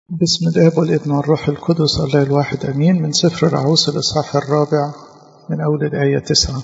بسم الاب والابن والروح القدس الله الواحد امين من سفر العوس الاصحاح الرابع من اول الايه تسعه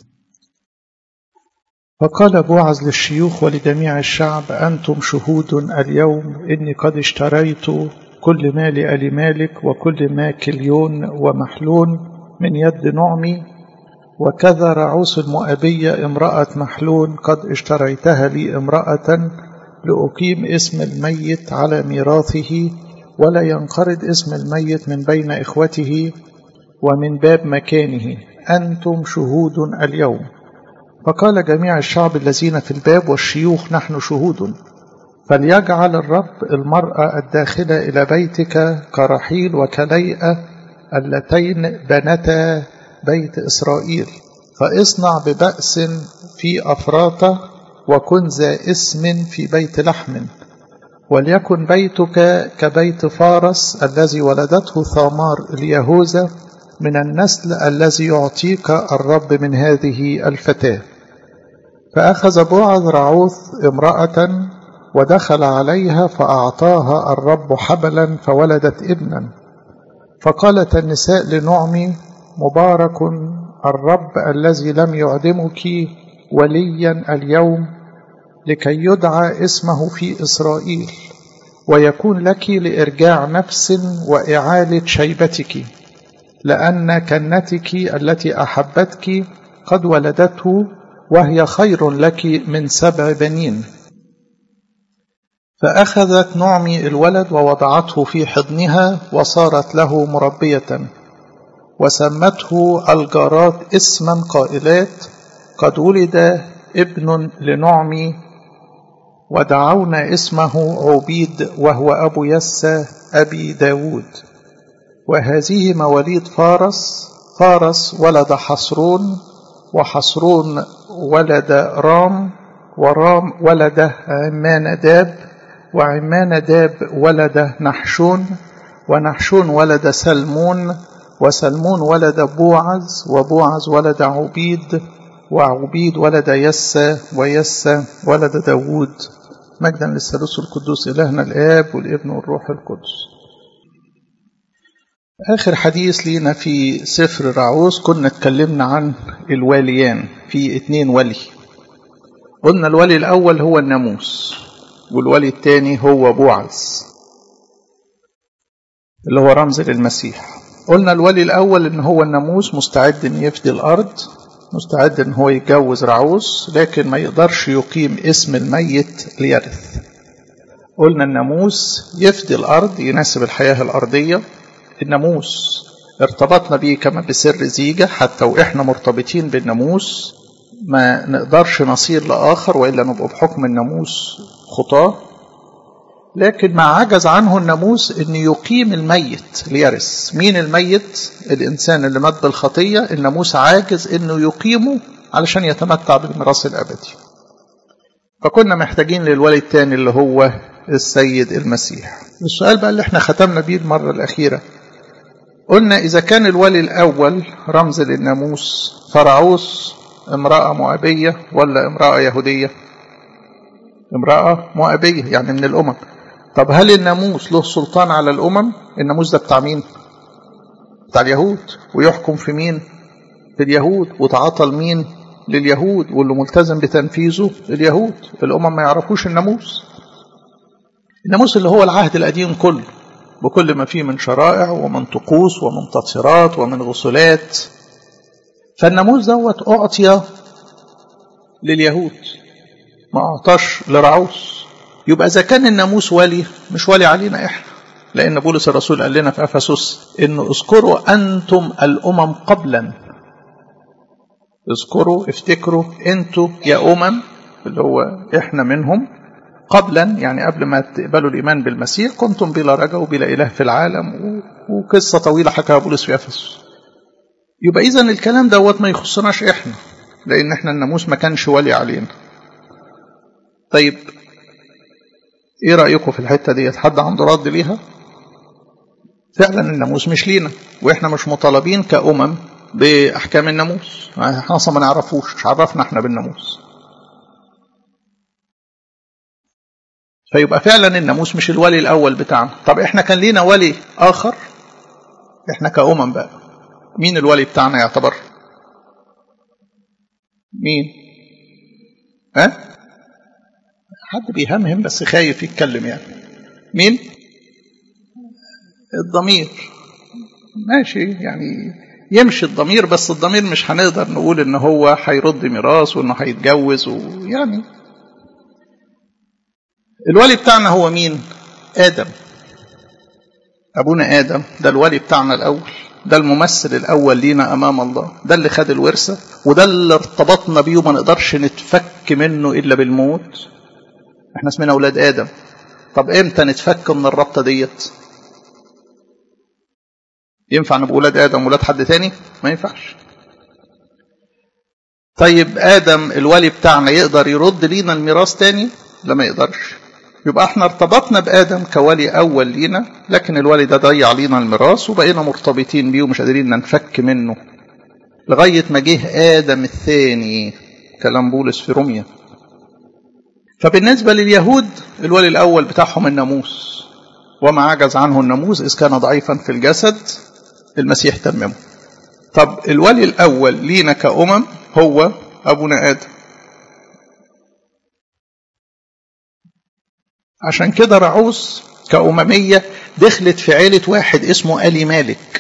فقال بوعز للشيوخ ولجميع الشعب انتم شهود اليوم اني قد اشتريت كل مال ال مالك وكل ما كليون ومحلون من يد نعمي وكذا رعوس المؤبيه امراه محلون قد اشتريتها لي امراه لاقيم اسم الميت على ميراثه ولا ينقرض اسم الميت من بين إخوته ومن باب مكانه أنتم شهود اليوم فقال جميع الشعب الذين في الباب والشيوخ نحن شهود فليجعل الرب المرأة الداخلة إلى بيتك كرحيل وكليئة اللتين بنتا بيت إسرائيل فاصنع ببأس في أفراطة وكن ذا اسم في بيت لحم وليكن بيتك كبيت فارس الذي ولدته ثامار اليهوذا من النسل الذي يعطيك الرب من هذه الفتاة فأخذ بوعز رعوث امرأة ودخل عليها فأعطاها الرب حبلا فولدت ابنا فقالت النساء لنعمي مبارك الرب الذي لم يعدمك وليا اليوم لكي يدعى اسمه في إسرائيل ويكون لك لإرجاع نفس وإعالة شيبتك لأن كنتك التي أحبتك قد ولدته وهي خير لك من سبع بنين فأخذت نعمي الولد ووضعته في حضنها وصارت له مربية وسمته الجارات اسما قائلات قد ولد ابن لنعمي ودعونا اسمه عبيد وهو أبو يسى أبي داود وهذه مواليد فارس فارس ولد حصرون وحصرون ولد رام ورام ولد عمانداب وعمانداب ولد نحشون ونحشون ولد سلمون وسلمون ولد بوعز وبوعز ولد عبيد وعبيد ولد يسى ويسى ولد داود مجدا للثالوث القدوس إلهنا الآب والابن والروح القدس آخر حديث لينا في سفر رعوز كنا اتكلمنا عن الواليان في اتنين ولي قلنا الولي الأول هو الناموس والولي الثاني هو بوعز اللي هو رمز للمسيح قلنا الولي الأول إن هو الناموس مستعد إن يفدي الأرض مستعد ان هو يتجوز رعوس لكن ما يقدرش يقيم اسم الميت ليرث قلنا الناموس يفدي الارض يناسب الحياه الارضيه الناموس ارتبطنا بيه كما بسر زيجة حتى واحنا مرتبطين بالناموس ما نقدرش نصير لاخر والا نبقى بحكم الناموس خطاه لكن ما عجز عنه الناموس ان يقيم الميت ليرث مين الميت الانسان اللي مات بالخطيه الناموس عاجز انه يقيمه علشان يتمتع بالميراث الابدي فكنا محتاجين للولي الثاني اللي هو السيد المسيح السؤال بقى اللي احنا ختمنا بيه المره الاخيره قلنا اذا كان الولي الاول رمز للناموس فرعوس امراه مؤبيه ولا امراه يهوديه امراه مؤبيه يعني من الامم طب هل الناموس له سلطان على الأمم؟ الناموس ده بتاع مين؟ بتاع اليهود ويحكم في مين؟ في اليهود وتعاطى مين؟ لليهود واللي ملتزم بتنفيذه اليهود الأمم ما يعرفوش الناموس الناموس اللي هو العهد القديم كله بكل ما فيه من شرائع ومن طقوس ومن تطهيرات ومن غسلات فالناموس دوت أعطي لليهود ما أعطاش لرعوس يبقى إذا كان الناموس ولي مش ولي علينا إحنا لأن بولس الرسول قال لنا في أفسس إنه اذكروا أنتم الأمم قبلا اذكروا افتكروا أنتوا يا أمم اللي هو إحنا منهم قبلا يعني قبل ما تقبلوا الإيمان بالمسيح كنتم بلا رجا وبلا إله في العالم وقصة طويلة حكاها بولس في أفسس يبقى إذا الكلام دوت ما يخصناش إحنا لأن إحنا الناموس ما كانش ولي علينا طيب ايه رايكم في الحته ديت حد عنده رد ليها فعلا الناموس مش لينا واحنا مش مطالبين كامم باحكام الناموس احنا اصلا ما نعرفوش مش عرفنا احنا بالناموس فيبقى فعلا الناموس مش الولي الأول بتاعنا طب احنا كان لينا ولي آخر احنا كأمم بقى مين الولي بتاعنا يعتبر مين ها حد بيهمهم بس خايف يتكلم يعني مين الضمير ماشي يعني يمشي الضمير بس الضمير مش هنقدر نقول ان هو هيرد ميراث وانه هيتجوز ويعني الولي بتاعنا هو مين ادم ابونا ادم ده الولي بتاعنا الاول ده الممثل الاول لينا امام الله ده اللي خد الورثه وده اللي ارتبطنا بيه وما نقدرش نتفك منه الا بالموت احنا اسمنا اولاد ادم طب امتى نتفك من الرابطه ديت ينفع نبقى ولاد ادم ولاد حد تاني ما ينفعش طيب ادم الولي بتاعنا يقدر يرد لينا الميراث تاني لا ما يقدرش يبقى احنا ارتبطنا بادم كولي اول لينا لكن الولي ده ضيع لينا الميراث وبقينا مرتبطين بيه ومش قادرين ننفك منه لغايه ما جه ادم الثاني كلام بولس في روميا فبالنسبه لليهود الولي الاول بتاعهم الناموس وما عجز عنه الناموس اذ كان ضعيفا في الجسد المسيح تممه طب الولي الاول لينا كامم هو ابونا ادم عشان كده رعوس كأممية دخلت في عيلة واحد اسمه ألي مالك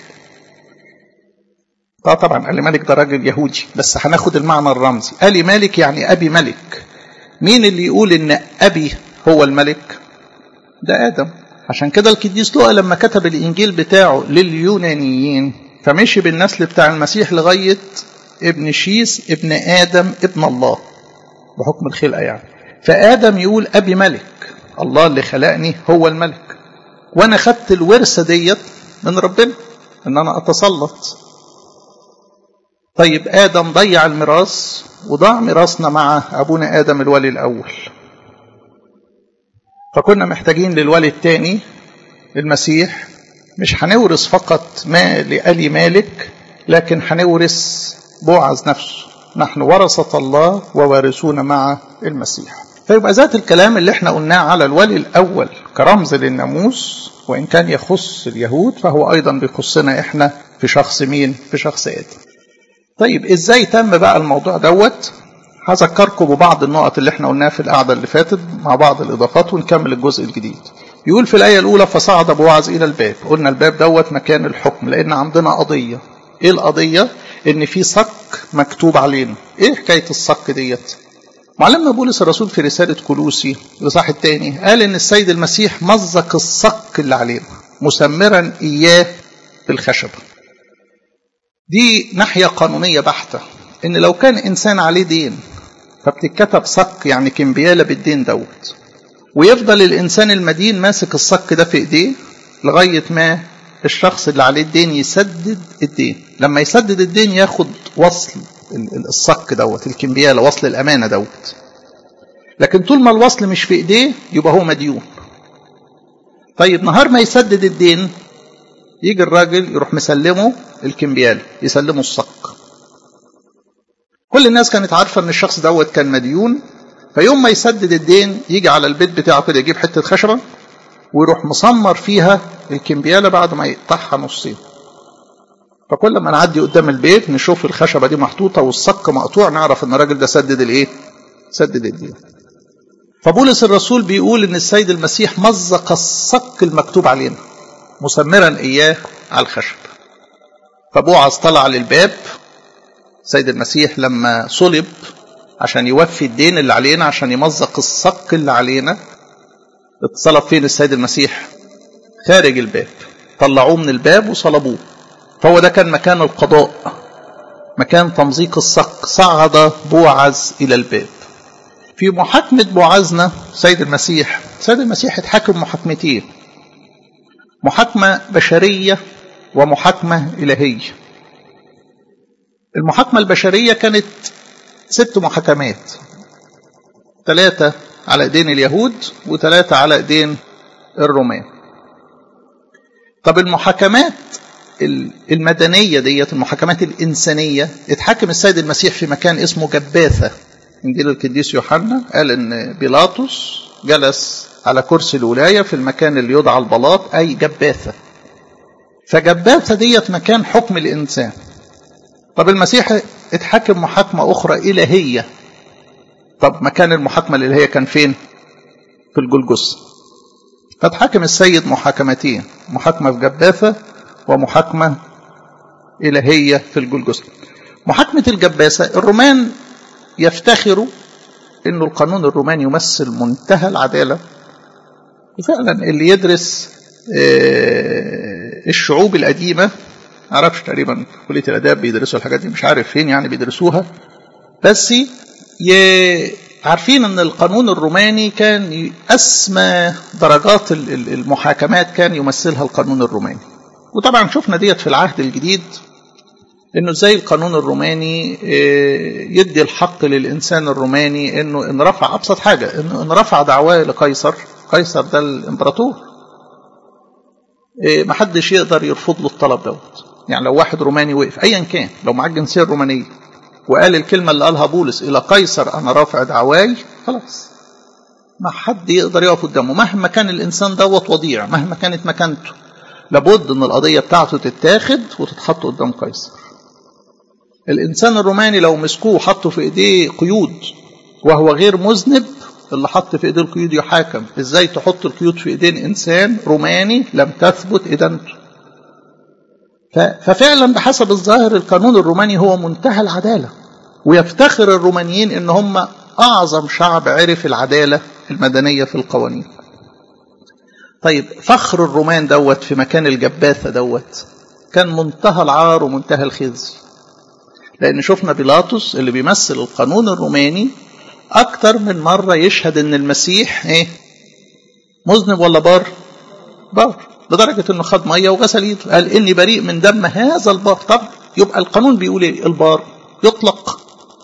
اه طبعا ألي مالك ده راجل يهودي بس هناخد المعنى الرمزي ألي مالك يعني أبي ملك مين اللي يقول إن أبي هو الملك ده آدم عشان كده القديس لوقا لما كتب الإنجيل بتاعه لليونانيين فمشي بالنسل بتاع المسيح لغاية ابن شيس ابن آدم ابن الله بحكم الخلقة يعني فآدم يقول أبي ملك الله اللي خلقني هو الملك وانا خدت الورثه ديت من ربنا ان انا اتسلط طيب ادم ضيع الميراث وضاع ميراثنا مع ابونا ادم الولي الاول فكنا محتاجين للولي الثاني المسيح مش هنورث فقط ما لألي مالك لكن هنورث بوعز نفسه نحن ورثة الله ووارثون مع المسيح فيبقى ذات الكلام اللي احنا قلناه على الولي الأول كرمز للناموس وإن كان يخص اليهود فهو أيضا بيخصنا احنا في شخص مين؟ في شخص آدم. طيب ازاي تم بقى الموضوع دوت؟ هذكركم ببعض النقط اللي احنا قلناها في القعدة اللي فاتت مع بعض الإضافات ونكمل الجزء الجديد. يقول في الآية الأولى فصعد بوعز إلى الباب، قلنا الباب دوت مكان الحكم لأن عندنا قضية. إيه القضية؟ إن في صك مكتوب علينا. إيه حكاية الصك ديت؟ معلمنا بولس الرسول في رسالة كلوسي الإصحاح الثاني قال إن السيد المسيح مزق الصك اللي علينا مسمرا إياه بالخشبة. دي ناحية قانونية بحتة إن لو كان إنسان عليه دين فبتتكتب صك يعني كمبيالة بالدين دوت ويفضل الإنسان المدين ماسك الصك ده في إيديه لغاية ما الشخص اللي عليه الدين يسدد الدين لما يسدد الدين ياخد وصل الصك دوت الكمبيالة وصل الأمانة دوت لكن طول ما الوصل مش في إيديه يبقى هو مديون طيب نهار ما يسدد الدين يجي الراجل يروح مسلمه الكمبيالة يسلمه الصك كل الناس كانت عارفة ان الشخص دوت كان مديون فيوم ما يسدد الدين يجي على البيت بتاعه كده يجيب حتة خشبة ويروح مسمر فيها الكمبيالة بعد ما يقطعها نصين فكل ما نعدي قدام البيت نشوف الخشبة دي محطوطة والصك مقطوع نعرف ان الراجل ده سدد الايه سدد الدين فبولس الرسول بيقول ان السيد المسيح مزق الصك المكتوب علينا مسمرا اياه على الخشب فبوعز طلع للباب سيد المسيح لما صلب عشان يوفي الدين اللي علينا عشان يمزق الصك اللي علينا اتصلب فين السيد المسيح خارج الباب طلعوه من الباب وصلبوه فهو ده كان مكان القضاء مكان تمزيق الصك صعد بوعز إلى الباب في محاكمة بوعزنا سيد المسيح سيد المسيح اتحاكم محاكمتين محاكمة بشرية ومحاكمة إلهية المحاكمة البشرية كانت ست محاكمات ثلاثة على ايدين اليهود وثلاثة على ايدين الرومان طب المحاكمات المدنية ديت المحاكمات الإنسانية اتحاكم السيد المسيح في مكان اسمه جباثة إنجيل القديس يوحنا قال إن بيلاطس جلس على كرسي الولاية في المكان اللي يدعى البلاط أي جباثة فجباثة ديت مكان حكم الإنسان طب المسيح اتحكم محاكمة أخرى إلهية طب مكان المحاكمة الإلهية كان فين في الجلجس فاتحكم السيد محاكمتين محاكمة في جباثة ومحاكمة إلهية في الجلجس محاكمة الجباسة الرومان يفتخروا انه القانون الروماني يمثل منتهى العدالة وفعلا اللي يدرس الشعوب القديمة معرفش تقريبا في كلية الآداب بيدرسوا الحاجات دي مش عارف فين يعني بيدرسوها بس عارفين ان القانون الروماني كان اسمى درجات المحاكمات كان يمثلها القانون الروماني وطبعا شفنا ديت في العهد الجديد انه زي القانون الروماني يدي الحق للانسان الروماني انه ان رفع ابسط حاجه انه ان رفع دعواه لقيصر قيصر ده الامبراطور ما حدش يقدر يرفض له الطلب دوت يعني لو واحد روماني وقف ايا كان لو معاه الجنسيه الرومانيه وقال الكلمه اللي قالها بولس الى قيصر انا رافع دعواي خلاص ما حد يقدر يقف قدامه مهما كان الانسان دوت وضيع مهما كانت مكانته لابد ان القضيه بتاعته تتاخد وتتحط قدام قيصر الإنسان الروماني لو مسكوه وحطوا في إيديه قيود وهو غير مذنب اللي حط في إيديه القيود يحاكم إزاي تحط القيود في إيدين إنسان روماني لم تثبت إدانته ففعلا بحسب الظاهر القانون الروماني هو منتهى العدالة ويفتخر الرومانيين إن هم أعظم شعب عرف العدالة المدنية في القوانين طيب فخر الرومان دوت في مكان الجباثة دوت كان منتهى العار ومنتهى الخزي لأن شفنا بيلاطس اللي بيمثل القانون الروماني أكتر من مرة يشهد إن المسيح إيه؟ مذنب ولا بار؟ بار لدرجة إنه خد مية وغسل إيده قال إني بريء من دم هذا البار طب يبقى القانون بيقول إيه؟ البار يطلق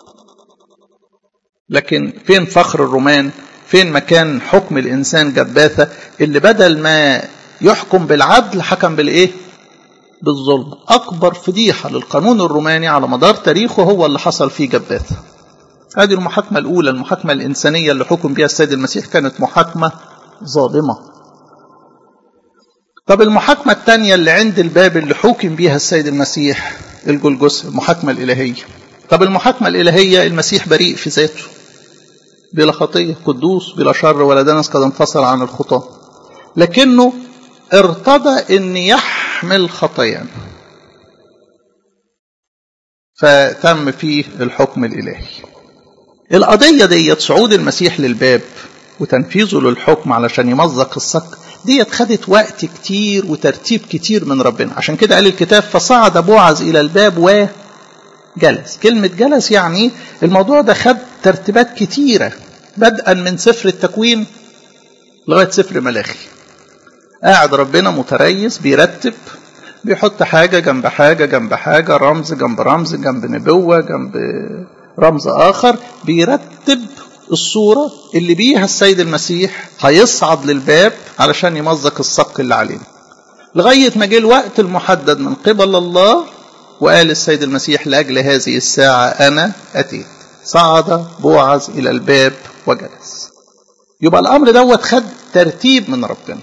لكن فين فخر الرومان؟ فين مكان حكم الإنسان جباثة اللي بدل ما يحكم بالعدل حكم بالإيه؟ بالظلم أكبر فضيحة للقانون الروماني على مدار تاريخه هو اللي حصل فيه جباثة هذه المحاكمة الأولى المحاكمة الإنسانية اللي حكم بها السيد المسيح كانت محاكمة ظالمة طب المحاكمة الثانية اللي عند الباب اللي حكم بها السيد المسيح الجلجس المحاكمة الإلهية طب المحاكمة الإلهية المسيح بريء في ذاته بلا خطية قدوس بلا شر ولا دنس قد انفصل عن الخطاة لكنه ارتضى ان يحمل خطايانا فتم فيه الحكم الالهي القضية ديت صعود المسيح للباب وتنفيذه للحكم علشان يمزق الصك ديت خدت وقت كتير وترتيب كتير من ربنا عشان كده قال الكتاب فصعد بوعز إلى الباب وجلس كلمة جلس يعني الموضوع ده خد ترتيبات كتيرة بدءا من سفر التكوين لغاية سفر ملاخي قاعد ربنا متريس بيرتب بيحط حاجة جنب حاجة جنب حاجة رمز جنب رمز جنب نبوة جنب رمز آخر بيرتب الصورة اللي بيها السيد المسيح هيصعد للباب علشان يمزق الصك اللي علينا لغاية ما جه الوقت المحدد من قبل الله وقال السيد المسيح لأجل هذه الساعة أنا أتيت صعد بوعز إلى الباب وجلس يبقى الأمر دوت خد ترتيب من ربنا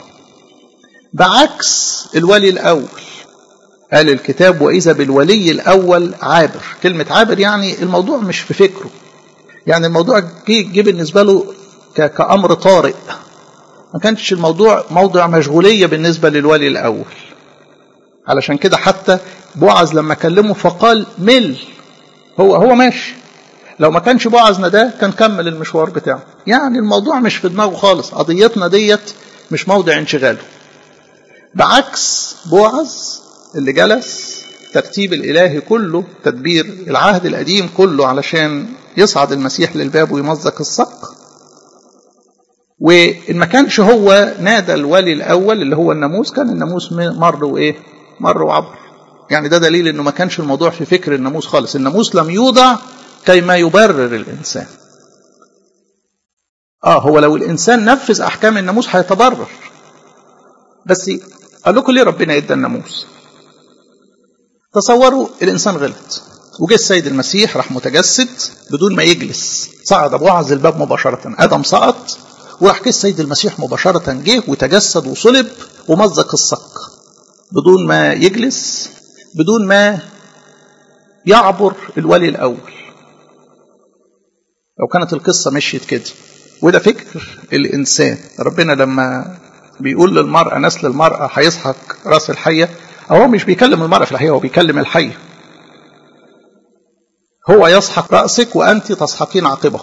بعكس الولي الأول قال الكتاب وإذا بالولي الأول عابر كلمة عابر يعني الموضوع مش في فكره يعني الموضوع جه بالنسبة له كأمر طارئ ما كانش الموضوع موضع مشغولية بالنسبة للولي الأول علشان كده حتى بوعز لما كلمه فقال مل هو هو ماشي لو ما كانش بوعز ده كان كمل المشوار بتاعه يعني الموضوع مش في دماغه خالص قضيتنا ديت مش موضع انشغاله بعكس بوعز اللي جلس ترتيب الإلهي كله تدبير العهد القديم كله علشان يصعد المسيح للباب ويمزق الصق وإن ما كانش هو نادى الولي الأول اللي هو الناموس كان الناموس مر وإيه مر وعبر يعني ده دليل إنه ما كانش الموضوع في فكر الناموس خالص الناموس لم يوضع كيما يبرر الإنسان آه هو لو الإنسان نفذ أحكام الناموس هيتبرر بس قال لكم ليه ربنا ادى الناموس تصوروا الانسان غلط وجه السيد المسيح راح متجسد بدون ما يجلس صعد بوعز الباب مباشرة آدم سقط وراح كده السيد المسيح مباشرة جه وتجسد وصلب ومزق الصك بدون ما يجلس بدون ما يعبر الولي الأول لو كانت القصة مشيت كده وده فكر الإنسان ربنا لما بيقول للمرأة نسل المرأة هيسحق راس الحية هو مش بيكلم المرأة في الحقيقة هو بيكلم الحية هو يسحق رأسك وأنت تسحقين عقبه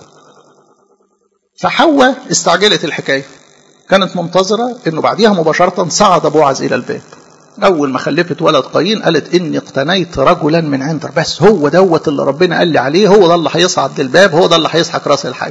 فحواء استعجلت الحكاية كانت منتظرة انه بعديها مباشرة صعد بوعز الى الباب اول ما خلفت ولد قايين قالت اني اقتنيت رجلا من عند بس هو دوت اللي ربنا قال لي عليه هو ده اللي هيصعد للباب هو ده اللي هيسحق راس الحي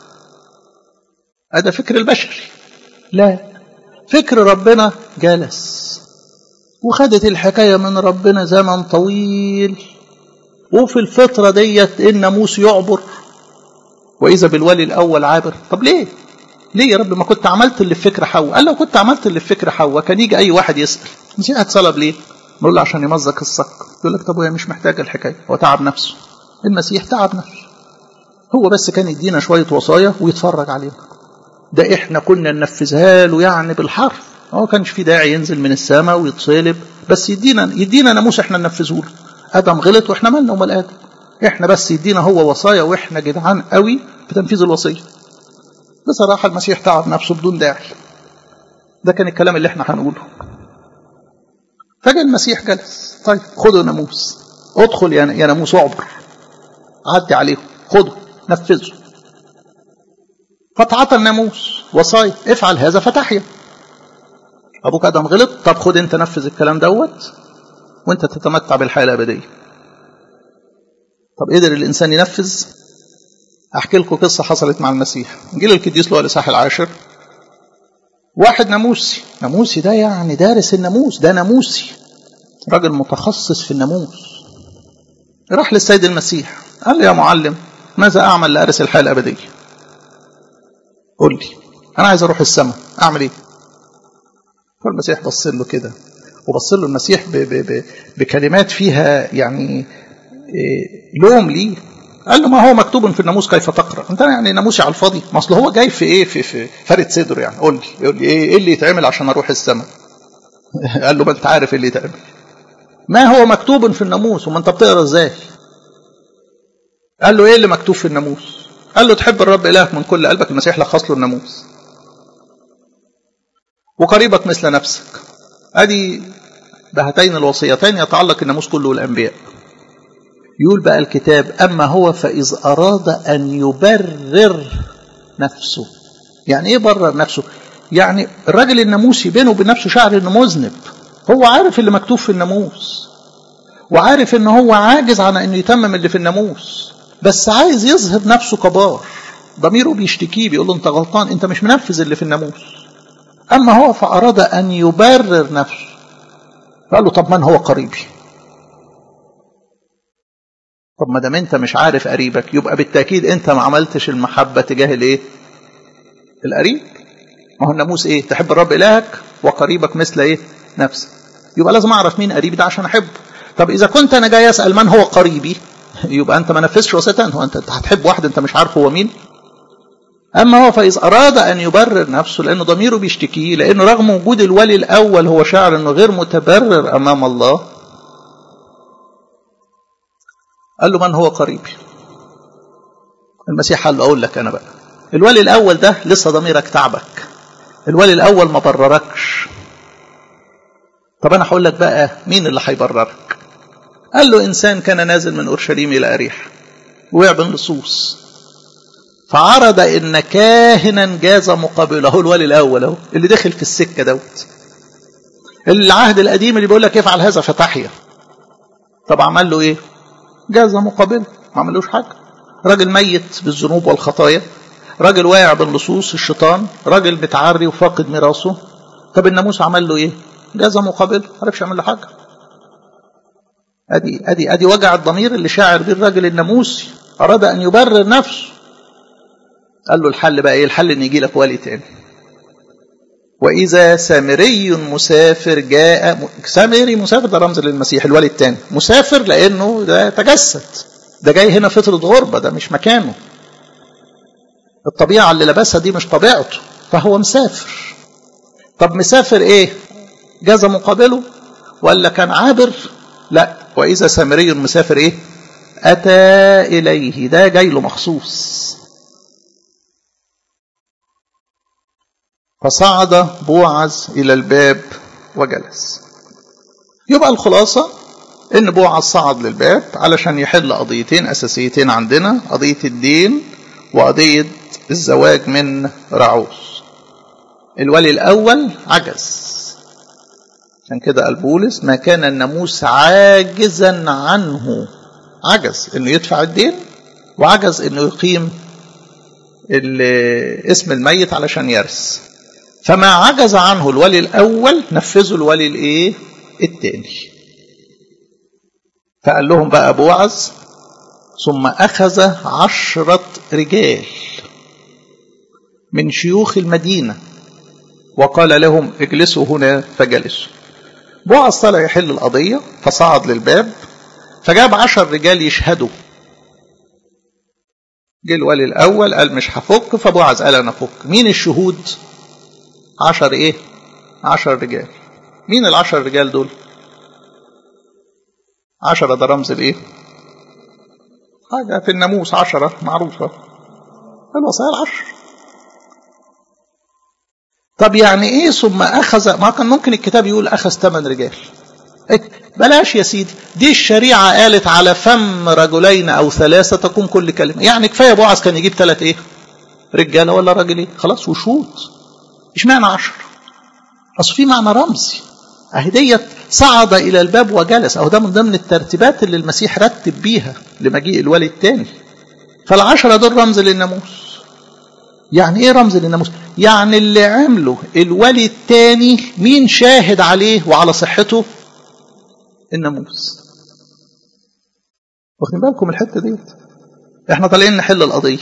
هذا فكر البشري لا فكر ربنا جلس وخدت الحكاية من ربنا زمن طويل وفي الفترة ديت الناموس يعبر وإذا بالولي الأول عابر طب ليه ليه يا رب ما كنت عملت اللي في فكر حواء قال لو كنت عملت اللي في فكر حواء كان يجي أي واحد يسأل مش هتصلب ليه نقول له عشان يمزق الصك يقول لك طب وهي مش محتاجة الحكاية هو تعب نفسه المسيح تعب نفسه هو بس كان يدينا شوية وصايا ويتفرج علينا ده احنا كنا ننفذها له يعني بالحرف هو كانش في داعي ينزل من السماء ويتصلب بس يدينا يدينا ناموس احنا ننفذه له ادم غلط واحنا مالنا ومال ادم احنا بس يدينا هو وصايا واحنا جدعان قوي في تنفيذ الوصيه بصراحه المسيح تعب نفسه بدون داعي ده كان الكلام اللي احنا هنقوله فجاء المسيح جلس طيب خدوا ناموس ادخل يا يا ناموس اعبر عدي عليهم خدوا نفذوا فتعاطى الناموس وصايا افعل هذا فتحيا ابوك ادم غلط طب خد انت نفذ الكلام دوت وانت تتمتع بالحياه الابديه طب قدر الانسان ينفذ احكي لكم قصه حصلت مع المسيح جيل القديس له الاصحاح العاشر واحد ناموسي ناموسي ده يعني دارس الناموس ده ناموسي راجل متخصص في الناموس راح للسيد المسيح قال له يا معلم ماذا اعمل لارث الحياه الابديه قول لي انا عايز اروح السماء اعمل ايه فالمسيح بص له كده وبص له المسيح ب ب ب بكلمات فيها يعني لوم ليه قال له ما هو مكتوب في الناموس كيف تقرا انت يعني ناموسي على الفاضي ما اصل هو جاي في ايه في, في فرد صدره يعني قول لي يقول لي ايه, إيه اللي يتعمل عشان اروح السماء قال له ما انت عارف ايه اللي يتعمل ما هو مكتوب في الناموس وما انت بتقرا ازاي قال له ايه اللي مكتوب في الناموس قال له تحب الرب الهك من كل قلبك المسيح لخص له الناموس وقريبك مثل نفسك ادي بهاتين الوصيتين يتعلق الناموس كله والانبياء يقول بقى الكتاب اما هو فاذ اراد ان يبرر نفسه يعني ايه برر نفسه يعني الراجل الناموسي بينه وبين نفسه شعر انه مذنب هو عارف اللي مكتوب في الناموس وعارف ان هو عاجز عن انه يتمم اللي في الناموس بس عايز يظهر نفسه كبار ضميره بيشتكيه بيقول له انت غلطان انت مش منفذ اللي في الناموس اما هو فاراد ان يبرر نفسه قال له طب من هو قريبي طب ما دام انت مش عارف قريبك يبقى بالتاكيد انت ما عملتش المحبه تجاه الايه القريب ما هو الناموس ايه تحب الرب الهك وقريبك مثل ايه نفسك يبقى لازم اعرف مين قريبي ده عشان احبه طب اذا كنت انا جاي اسال من هو قريبي يبقى انت ما نفذش وسيطه هو انت هتحب واحد انت مش عارف هو مين اما هو فاذا اراد ان يبرر نفسه لانه ضميره بيشتكيه لانه رغم وجود الولي الاول هو شاعر انه غير متبرر امام الله قال له من هو قريبي المسيح قال له اقول لك انا بقى الولي الاول ده لسه ضميرك تعبك الولي الاول ما برركش طب انا هقول لك بقى مين اللي هيبررك قال له انسان كان نازل من اورشليم الى اريح وقع بين لصوص فعرض ان كاهنا جاز مقابله هو الولي الاول اهو اللي دخل في السكه دوت العهد القديم اللي بيقول لك افعل هذا فتحيا طب عمل له ايه جاز مقابله ما عملوش حاجه راجل ميت بالذنوب والخطايا راجل واقع باللصوص الشيطان راجل متعري وفاقد ميراثه طب الناموس عمل له ايه جاز مقابله ما عرفش يعمل له حاجه ادي ادي ادي وجع الضمير اللي شاعر بيه الراجل الناموسي اراد ان يبرر نفسه قال له الحل بقى ايه الحل ان يجي لك ولي تاني واذا سامري مسافر جاء سامري مسافر ده رمز للمسيح الولي التاني مسافر لانه ده تجسد ده جاي هنا فتره غربه ده مش مكانه الطبيعه اللي لبسها دي مش طبيعته فهو مسافر طب مسافر ايه جاز مقابله ولا كان عابر لا واذا سامري مسافر ايه اتى اليه ده جاي له مخصوص فصعد بوعز الى الباب وجلس يبقى الخلاصه ان بوعز صعد للباب علشان يحل قضيتين اساسيتين عندنا قضيه الدين وقضيه الزواج من رعوس الولي الاول عجز عشان كده قال بولس ما كان الناموس عاجزا عنه عجز انه يدفع الدين وعجز انه يقيم اسم الميت علشان يرث فما عجز عنه الولي الاول نفذه الولي الايه الثاني فقال لهم بقى بوعز ثم اخذ عشره رجال من شيوخ المدينه وقال لهم اجلسوا هنا فجلسوا بوعز طلع يحل القضيه فصعد للباب فجاب عشر رجال يشهدوا جه الولي الاول قال مش هفك فبوعز قال انا افك مين الشهود عشر ايه عشر رجال مين العشر رجال دول عشرة ده رمز الايه حاجة في الناموس عشرة معروفة الوصايا العشر طب يعني ايه ثم اخذ ما كان ممكن الكتاب يقول اخذ ثمان رجال بلاش يا سيدي دي الشريعة قالت على فم رجلين أو ثلاثة تكون كل كلمة يعني كفاية بوعز كان يجيب ثلاث إيه رجالة ولا راجل إيه خلاص وشوط اشمعنى عشر أصل في معنى رمزي أهي ديت صعد إلى الباب وجلس أو ده من ضمن الترتيبات اللي المسيح رتب بيها لمجيء الولي الثاني فالعشرة دول رمز للناموس يعني ايه رمز للناموس يعني اللي عمله الولي الثاني مين شاهد عليه وعلى صحته الناموس واخدين بالكم الحته ديت احنا طالعين نحل القضيه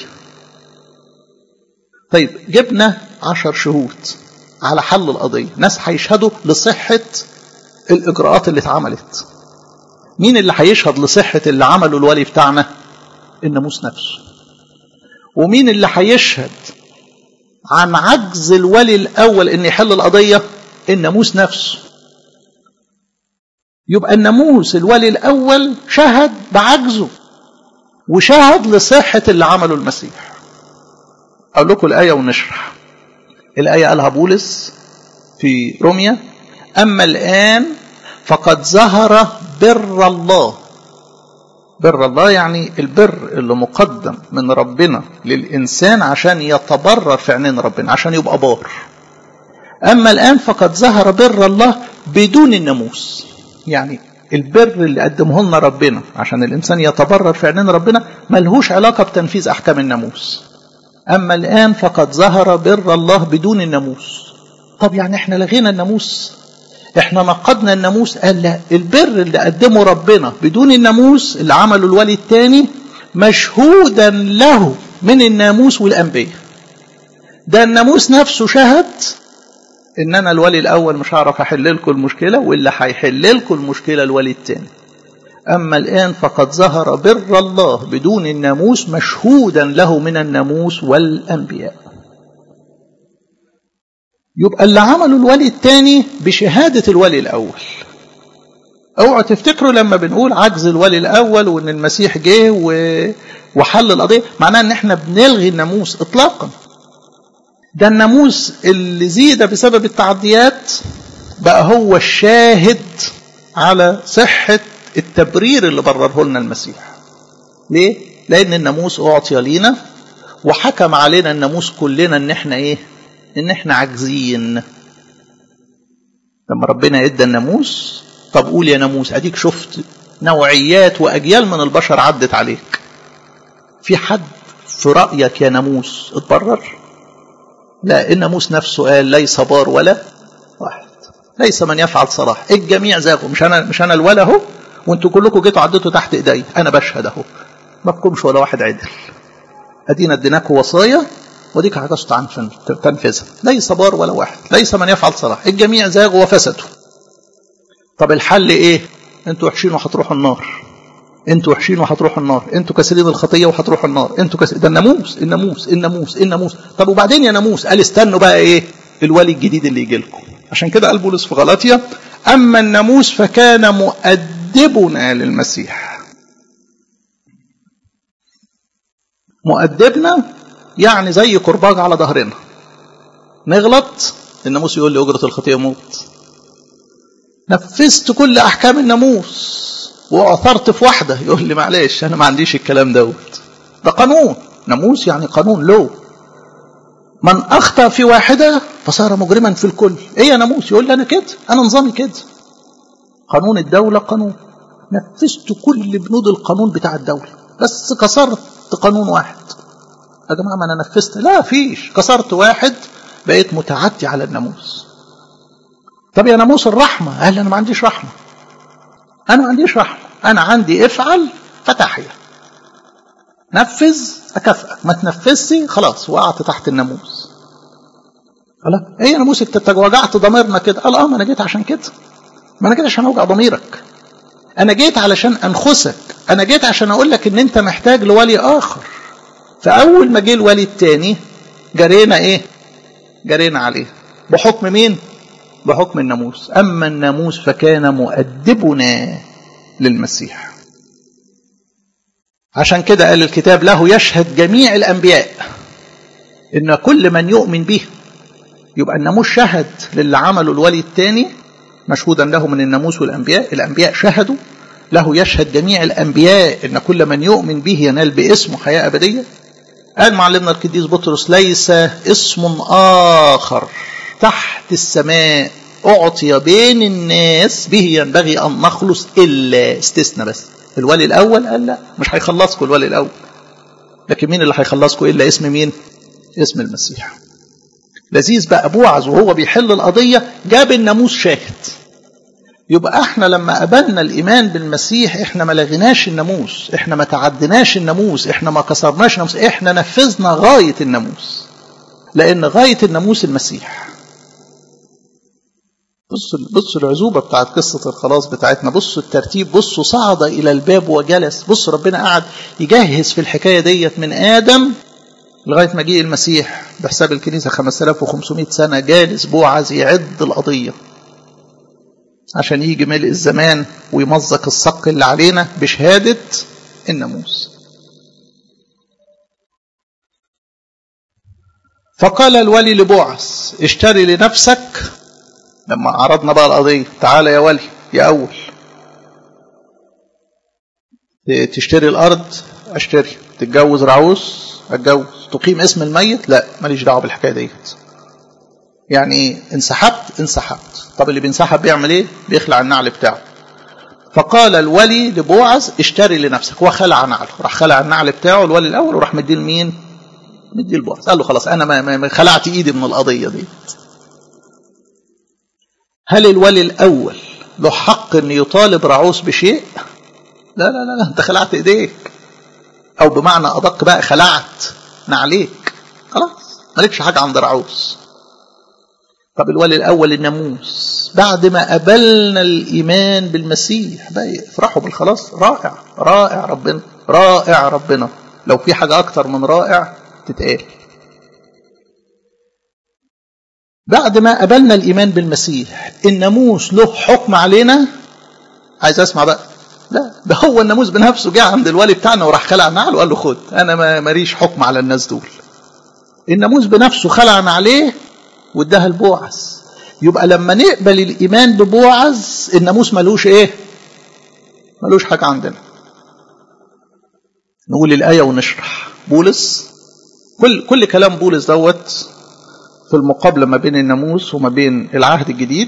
طيب جبنا عشر شهود على حل القضيه ناس هيشهدوا لصحه الاجراءات اللي اتعملت مين اللي هيشهد لصحه اللي عمله الولي بتاعنا الناموس نفسه ومين اللي هيشهد عن عجز الولي الاول ان يحل القضيه الناموس نفسه يبقى الناموس الولي الأول شهد بعجزه وشهد لصحة اللي عمله المسيح أقول لكم الآية ونشرح الآية قالها بولس في روميا أما الآن فقد ظهر بر الله بر الله يعني البر اللي مقدم من ربنا للإنسان عشان يتبرر في عينين ربنا عشان يبقى بار أما الآن فقد ظهر بر الله بدون الناموس يعني البر اللي قدمه لنا ربنا عشان الانسان يتبرر في عينين ربنا ملهوش علاقه بتنفيذ احكام الناموس اما الان فقد ظهر بر الله بدون الناموس طب يعني احنا لغينا الناموس احنا نقضنا الناموس قال لا البر اللي قدمه ربنا بدون الناموس اللي عمله الولي الثاني مشهودا له من الناموس والانبياء ده الناموس نفسه شهد ان انا الولي الاول مش هعرف احل لكم المشكله واللي هيحل لكم المشكله الولي الثاني اما الان فقد ظهر بر الله بدون الناموس مشهودا له من الناموس والانبياء يبقى اللي عمله الولي الثاني بشهاده الولي الاول اوعوا تفتكروا لما بنقول عجز الولي الاول وان المسيح جه وحل القضيه معناه ان احنا بنلغي الناموس اطلاقا ده الناموس اللي زيد بسبب التعديات بقى هو الشاهد على صحة التبرير اللي برره لنا المسيح ليه؟ لأن الناموس أعطي لينا وحكم علينا الناموس كلنا إن إحنا إيه؟ إن إحنا عاجزين لما ربنا إدى الناموس طب قول يا ناموس أديك شفت نوعيات وأجيال من البشر عدت عليك في حد في رأيك يا ناموس اتبرر؟ لا الناموس نفسه قال ليس بار ولا واحد ليس من يفعل صلاح الجميع زاغوا مش انا مش انا الولا اهو وانتوا كلكم جيتوا عديتوا تحت ايدي انا بشهد اهو ما بكمش ولا واحد عدل ادينا اديناكم وصايا وديك عجزت عن تنفيذها ليس بار ولا واحد ليس من يفعل صلاح الجميع زاغوا وفسدوا طب الحل ايه انتوا وحشين وهتروحوا النار انتوا وحشين وهتروحوا النار انتوا كاسرين الخطيه وهتروحوا النار انتوا كس... ده الناموس الناموس الناموس الناموس طب وبعدين يا ناموس قال استنوا بقى ايه الولي الجديد اللي يجي لكم عشان كده قال بولس في غلاطيا اما الناموس فكان مؤدبنا للمسيح مؤدبنا يعني زي كرباج على ظهرنا نغلط الناموس يقول لي اجره الخطيه موت نفذت كل احكام الناموس واعثرت في واحده يقول لي معلش انا ما عنديش الكلام دوت ده قانون ناموس يعني قانون لو من اخطا في واحده فصار مجرما في الكل ايه يا ناموس يقول لي انا كده انا نظامي كده قانون الدوله قانون نفذت كل بنود القانون بتاع الدوله بس كسرت قانون واحد يا جماعه ما انا نفذت لا فيش كسرت واحد بقيت متعدي على الناموس طب يا ناموس الرحمه قال انا ما عنديش رحمه انا ما عنديش رحمه انا عندي افعل فتحيا نفذ اكافئك ما تنفذش خلاص وقعت تحت الناموس قال ايه يا ناموس انت وجعت ضميرنا كده قال اه ما انا جيت عشان كده ما انا جيت عشان اوجع ضميرك انا جيت علشان انخسك انا جيت عشان اقول لك ان انت محتاج لولي اخر فاول ما جه الولي الثاني جرينا ايه جرينا عليه بحكم مين بحكم الناموس اما الناموس فكان مؤدبنا للمسيح عشان كده قال الكتاب له يشهد جميع الانبياء ان كل من يؤمن به يبقى الناموس شهد للي عمله الولي الثاني مشهودا له من الناموس والانبياء الانبياء شهدوا له يشهد جميع الانبياء ان كل من يؤمن به ينال باسمه حياه ابديه قال معلمنا القديس بطرس ليس اسم اخر تحت السماء اعطي بين الناس به ينبغي ان نخلص الا استثنى بس الولي الاول قال لا مش هيخلصكم الولي الاول لكن مين اللي هيخلصكم الا اسم مين اسم المسيح لذيذ بقى بوعز وهو بيحل القضيه جاب الناموس شاهد يبقى احنا لما قبلنا الايمان بالمسيح احنا ما لغيناش الناموس احنا ما تعدناش الناموس احنا ما كسرناش الناموس احنا نفذنا غايه الناموس لان غايه الناموس المسيح بصوا بصوا العزوبه بتاعت قصه الخلاص بتاعتنا بصوا الترتيب بصوا صعد الى الباب وجلس بصوا ربنا قعد يجهز في الحكايه ديت من ادم لغايه ما جه المسيح بحساب الكنيسه 5500 سنه جالس بوعز يعد القضيه عشان يجي ملء الزمان ويمزق الصق اللي علينا بشهاده الناموس فقال الولي لبوعز اشتري لنفسك لما عرضنا بقى القضية تعالى يا ولي يا أول تشتري الأرض أشتري تتجوز رعوس أتجوز تقيم اسم الميت لا ماليش دعوة بالحكاية ديت يعني ايه انسحبت انسحبت طب اللي بينسحب بيعمل ايه بيخلع النعل بتاعه فقال الولي لبوعز اشتري لنفسك وخلع نعله راح خلع النعل بتاعه الولي الاول وراح مديه لمين مديه لبوعز قال له خلاص انا ما, ما خلعت ايدي من القضيه دي هل الولي الأول له حق أن يطالب رعوس بشيء لا لا لا أنت خلعت إيديك أو بمعنى أدق بقى خلعت نعليك خلاص مالكش حاجة عند رعوس طب الولي الأول الناموس بعد ما قبلنا الإيمان بالمسيح بقى افرحوا بالخلاص رائع رائع ربنا رائع ربنا لو في حاجة أكتر من رائع تتقال بعد ما قبلنا الإيمان بالمسيح الناموس له حكم علينا عايز أسمع بقى لا ده هو الناموس بنفسه جه عند الولي بتاعنا وراح خلع نعله وقال له خد أنا ما ماليش حكم على الناس دول الناموس بنفسه خلع عليه واداها لبوعز يبقى لما نقبل الإيمان ببوعز الناموس ملوش إيه ملوش حاجة عندنا نقول الآية ونشرح بولس كل كل كلام بولس دوت في المقابلة ما بين الناموس وما بين العهد الجديد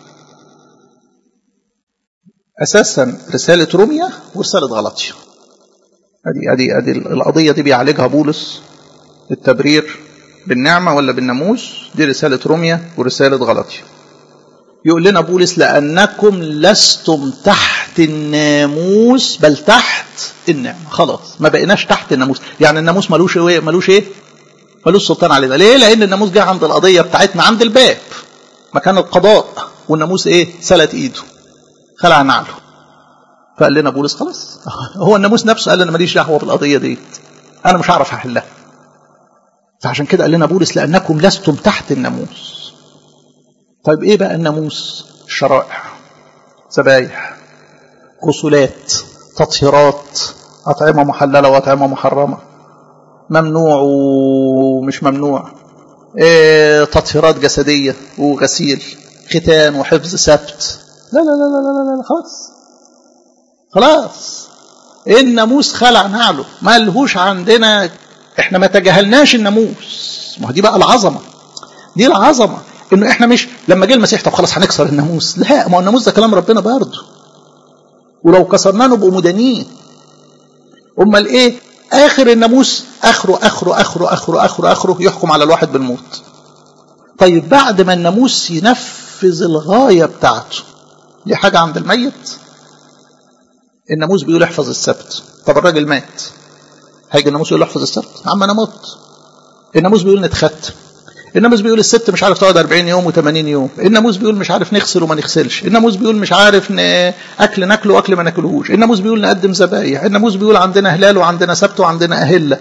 أساسا رسالة روميا ورسالة غلطية أدي أدي أدي القضية دي بيعالجها بولس التبرير بالنعمة ولا بالناموس دي رسالة روميا ورسالة غلطية يقول لنا بولس لأنكم لستم تحت الناموس بل تحت النعمة خلاص ما بقيناش تحت الناموس يعني الناموس ملوش ايه ملوش ايه ملوش سلطان علينا ليه لأن الناموس جه عند القضية بتاعتنا عند الباب مكان القضاء والناموس ايه سلت ايده خلع نعله فقال لنا بولس خلاص هو الناموس نفسه قال انا ماليش دعوه بالقضيه ديت انا مش هعرف احلها فعشان كده قال لنا بولس لانكم لستم تحت الناموس طيب ايه بقى الناموس الشرائع ذبايح غسولات تطهيرات أطعمة محللة وأطعمة محرمة ممنوع ومش ممنوع إيه تطهيرات جسدية وغسيل ختان وحفظ سبت لا لا لا لا لا, لا خلاص خلاص الناموس خلع نعله ما لهوش عندنا احنا ما تجاهلناش الناموس ما دي بقى العظمه دي العظمه انه احنا مش لما جه المسيح طب خلاص هنكسر الناموس لا ما هو الناموس ده كلام ربنا برضه ولو كسرناه نبقوا مدانين امال ايه اخر الناموس اخره اخره اخره اخره اخره اخره يحكم على الواحد بالموت طيب بعد ما الناموس ينفذ الغايه بتاعته دي حاجه عند الميت الناموس بيقول احفظ السبت طب الراجل مات هيجي الناموس يقول احفظ السبت يا عم انا مت الناموس بيقول نتختم الناموس بيقول الست مش عارف تقعد 40 يوم و80 يوم الناموس بيقول مش عارف نغسل وما نغسلش الناموس بيقول مش عارف ن... اكل ناكله واكل ما ناكلهوش الناموس بيقول نقدم ذبايح الناموس بيقول عندنا هلال وعندنا سبت وعندنا اهله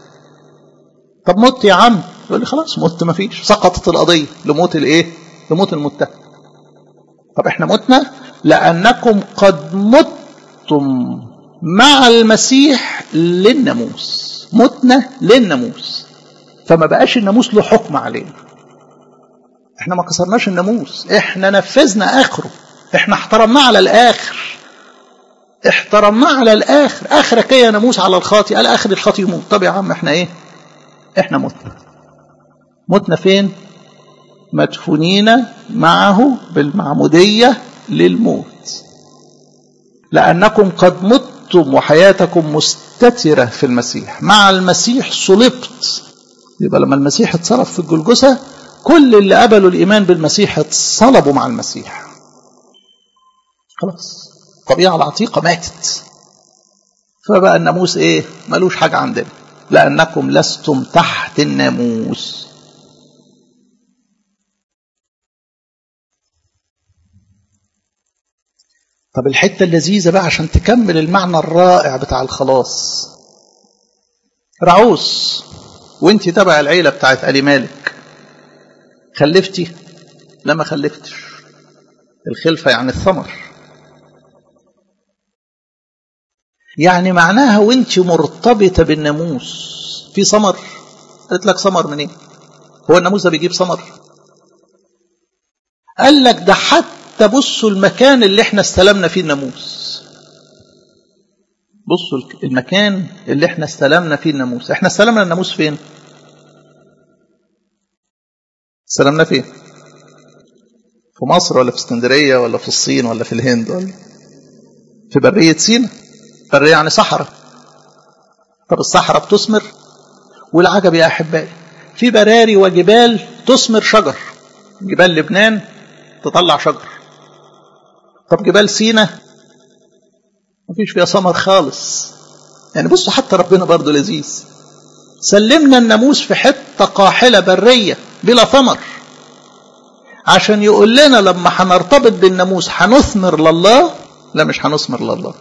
طب مت يا عم يقول لي خلاص مت ما فيش سقطت القضيه لموت الايه لموت المتهم طب احنا متنا لانكم قد متم مع المسيح للناموس متنا للناموس فما بقاش الناموس له حكم علينا احنا ما كسرناش الناموس احنا نفذنا اخره احنا احترمناه على الاخر احترمناه على الاخر اخرك ايه يا ناموس على الخاطي قال اخر الخاطي يموت طب يا عم احنا ايه احنا متنا متنا فين مدفونين معه بالمعمودية للموت لأنكم قد متم وحياتكم مستترة في المسيح مع المسيح صلبت يبقى لما المسيح اتصرف في الجلجسة كل اللي قبلوا الإيمان بالمسيح اتصلبوا مع المسيح خلاص الطبيعة العتيقة ماتت فبقى الناموس ايه ملوش حاجة عندنا لأنكم لستم تحت الناموس طب الحتة اللذيذة بقى عشان تكمل المعنى الرائع بتاع الخلاص رعوس وانت تبع العيلة بتاعت ألي مالك خلفتي لا ما خلفتش الخلفة يعني الثمر يعني معناها وانت مرتبطة بالناموس في ثمر قالت لك ثمر منين هو الناموس ده بيجيب ثمر قال لك ده حتى بصوا المكان اللي احنا استلمنا فيه الناموس بصوا المكان اللي احنا استلمنا فيه الناموس احنا استلمنا الناموس فين استلمنا فين في مصر ولا في اسكندرية ولا في الصين ولا في الهند ولا في برية سينا برية يعني صحراء طب الصحراء بتثمر والعجب يا أحبائي في براري وجبال تثمر شجر جبال لبنان تطلع شجر طب جبال سينا مفيش فيها ثمر خالص يعني بصوا حتى ربنا برضه لذيذ سلمنا الناموس في حته قاحله بريه بلا ثمر عشان يقول لنا لما هنرتبط بالناموس هنثمر لله لا مش هنثمر لله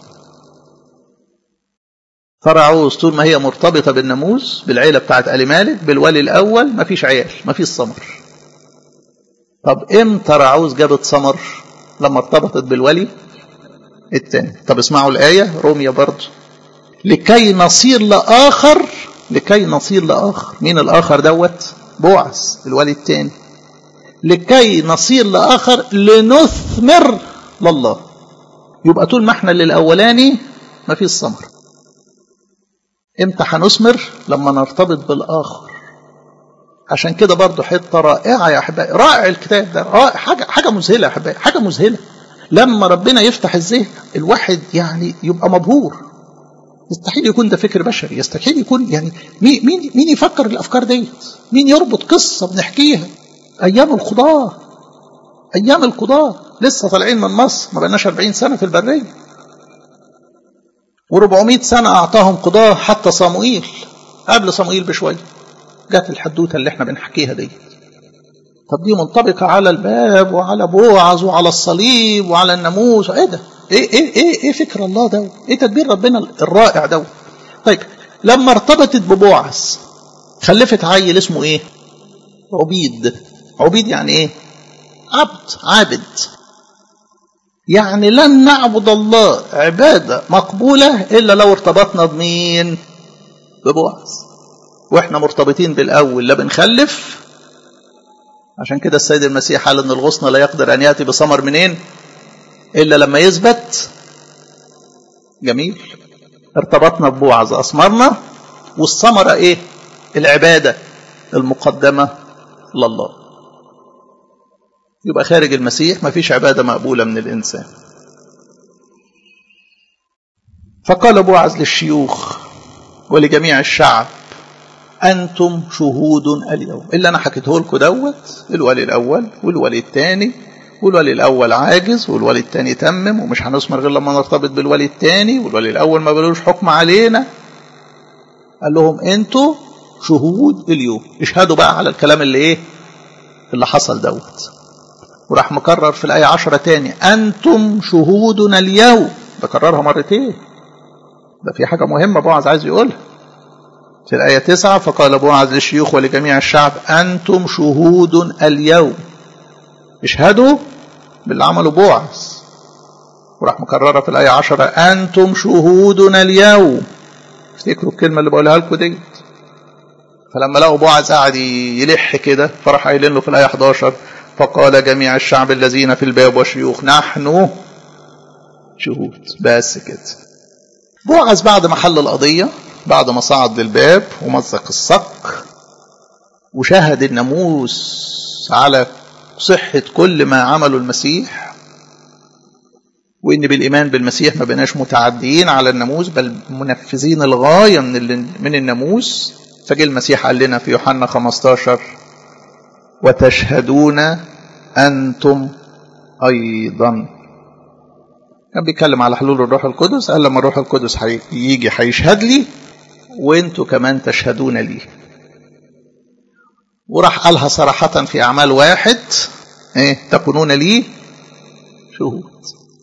فرعوز طول ما هي مرتبطة بالناموس بالعيلة بتاعت آل مالك بالولي الأول مفيش عيال مفيش ثمر طب امتى رعوز جابت ثمر لما ارتبطت بالولي الثاني طب اسمعوا الآية رومية برضه لكي نصير لآخر لكي نصير لآخر مين الآخر دوت بوعز الولي الثاني لكي نصير لآخر لنثمر لله يبقى طول ما احنا للأولاني ما فيش ثمر امتى هنثمر لما نرتبط بالآخر عشان كده برضه حته رائعه يا احبائي رائع الكتاب ده رائع حاجه حاجه مذهله يا احبائي حاجه مذهله لما ربنا يفتح الذهن الواحد يعني يبقى مبهور يستحيل يكون ده فكر بشري يستحيل يكون يعني مين مين مين يفكر الافكار ديت مين يربط قصه بنحكيها ايام القضاه ايام القضاه لسه طالعين من مصر ما بقناش 40 سنه في البريه و400 سنه اعطاهم قضاه حتى صموئيل قبل صموئيل بشويه جت الحدوته اللي احنا بنحكيها دي طب دي منطبقه على الباب وعلى بوعز وعلى الصليب وعلى الناموس ايه ده ايه ايه ايه ايه فكر الله ده ايه تدبير ربنا الرائع ده طيب لما ارتبطت ببوعز خلفت عيل اسمه ايه عبيد عبيد يعني ايه عبد عابد يعني لن نعبد الله عبادة مقبولة إلا لو ارتبطنا بمين ببوعز واحنا مرتبطين بالأول لا بنخلف عشان كده السيد المسيح قال ان الغصن لا يقدر ان ياتي بثمر منين الا لما يثبت جميل ارتبطنا ببوعز اثمرنا والثمره ايه العباده المقدمه لله يبقى خارج المسيح ما فيش عباده مقبوله من الانسان فقال بوعز للشيوخ ولجميع الشعب أنتم شهود اليوم اللي أنا حكيته لكم دوت الولي الأول والولي الثاني والولي الأول عاجز والولي الثاني تمم ومش هنثمر غير لما نرتبط بالولي الثاني والولي الأول ما بلوش حكم علينا قال لهم أنتوا شهود اليوم اشهدوا بقى على الكلام اللي إيه اللي حصل دوت وراح مكرر في الآية عشرة تاني أنتم شهودنا اليوم ده كررها مرتين ده في حاجة مهمة بوعز عايز يقولها في الآية تسعة فقال بوعز للشيوخ ولجميع الشعب أنتم شهود اليوم اشهدوا باللي عمله بوعز وراح مكررة في الآية عشرة أنتم شهودنا اليوم افتكروا الكلمة اللي بقولها لكم ديت فلما لقوا بوعز قاعد يلح كده فراح قايلين له في الآية 11 فقال جميع الشعب الذين في الباب والشيوخ نحن شهود بس كده بوعز بعد ما حل القضية بعد ما صعد للباب ومزق الصك وشاهد الناموس على صحة كل ما عمله المسيح وإن بالإيمان بالمسيح ما بقناش متعديين على الناموس بل منفذين الغاية من من الناموس فجه المسيح قال لنا في يوحنا 15 وتشهدون أنتم أيضا كان بيتكلم على حلول الروح القدس قال لما الروح القدس يجي هيشهد لي وانتوا كمان تشهدون لي وراح قالها صراحة في أعمال واحد ايه تكونون لي شهود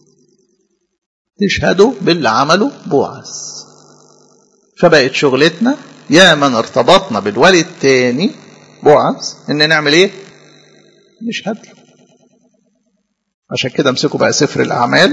تشهدوا باللي عمله بوعز فبقت شغلتنا يا من ارتبطنا بالولي التاني بوعز ان نعمل ايه نشهد له عشان كده امسكوا بقى سفر الاعمال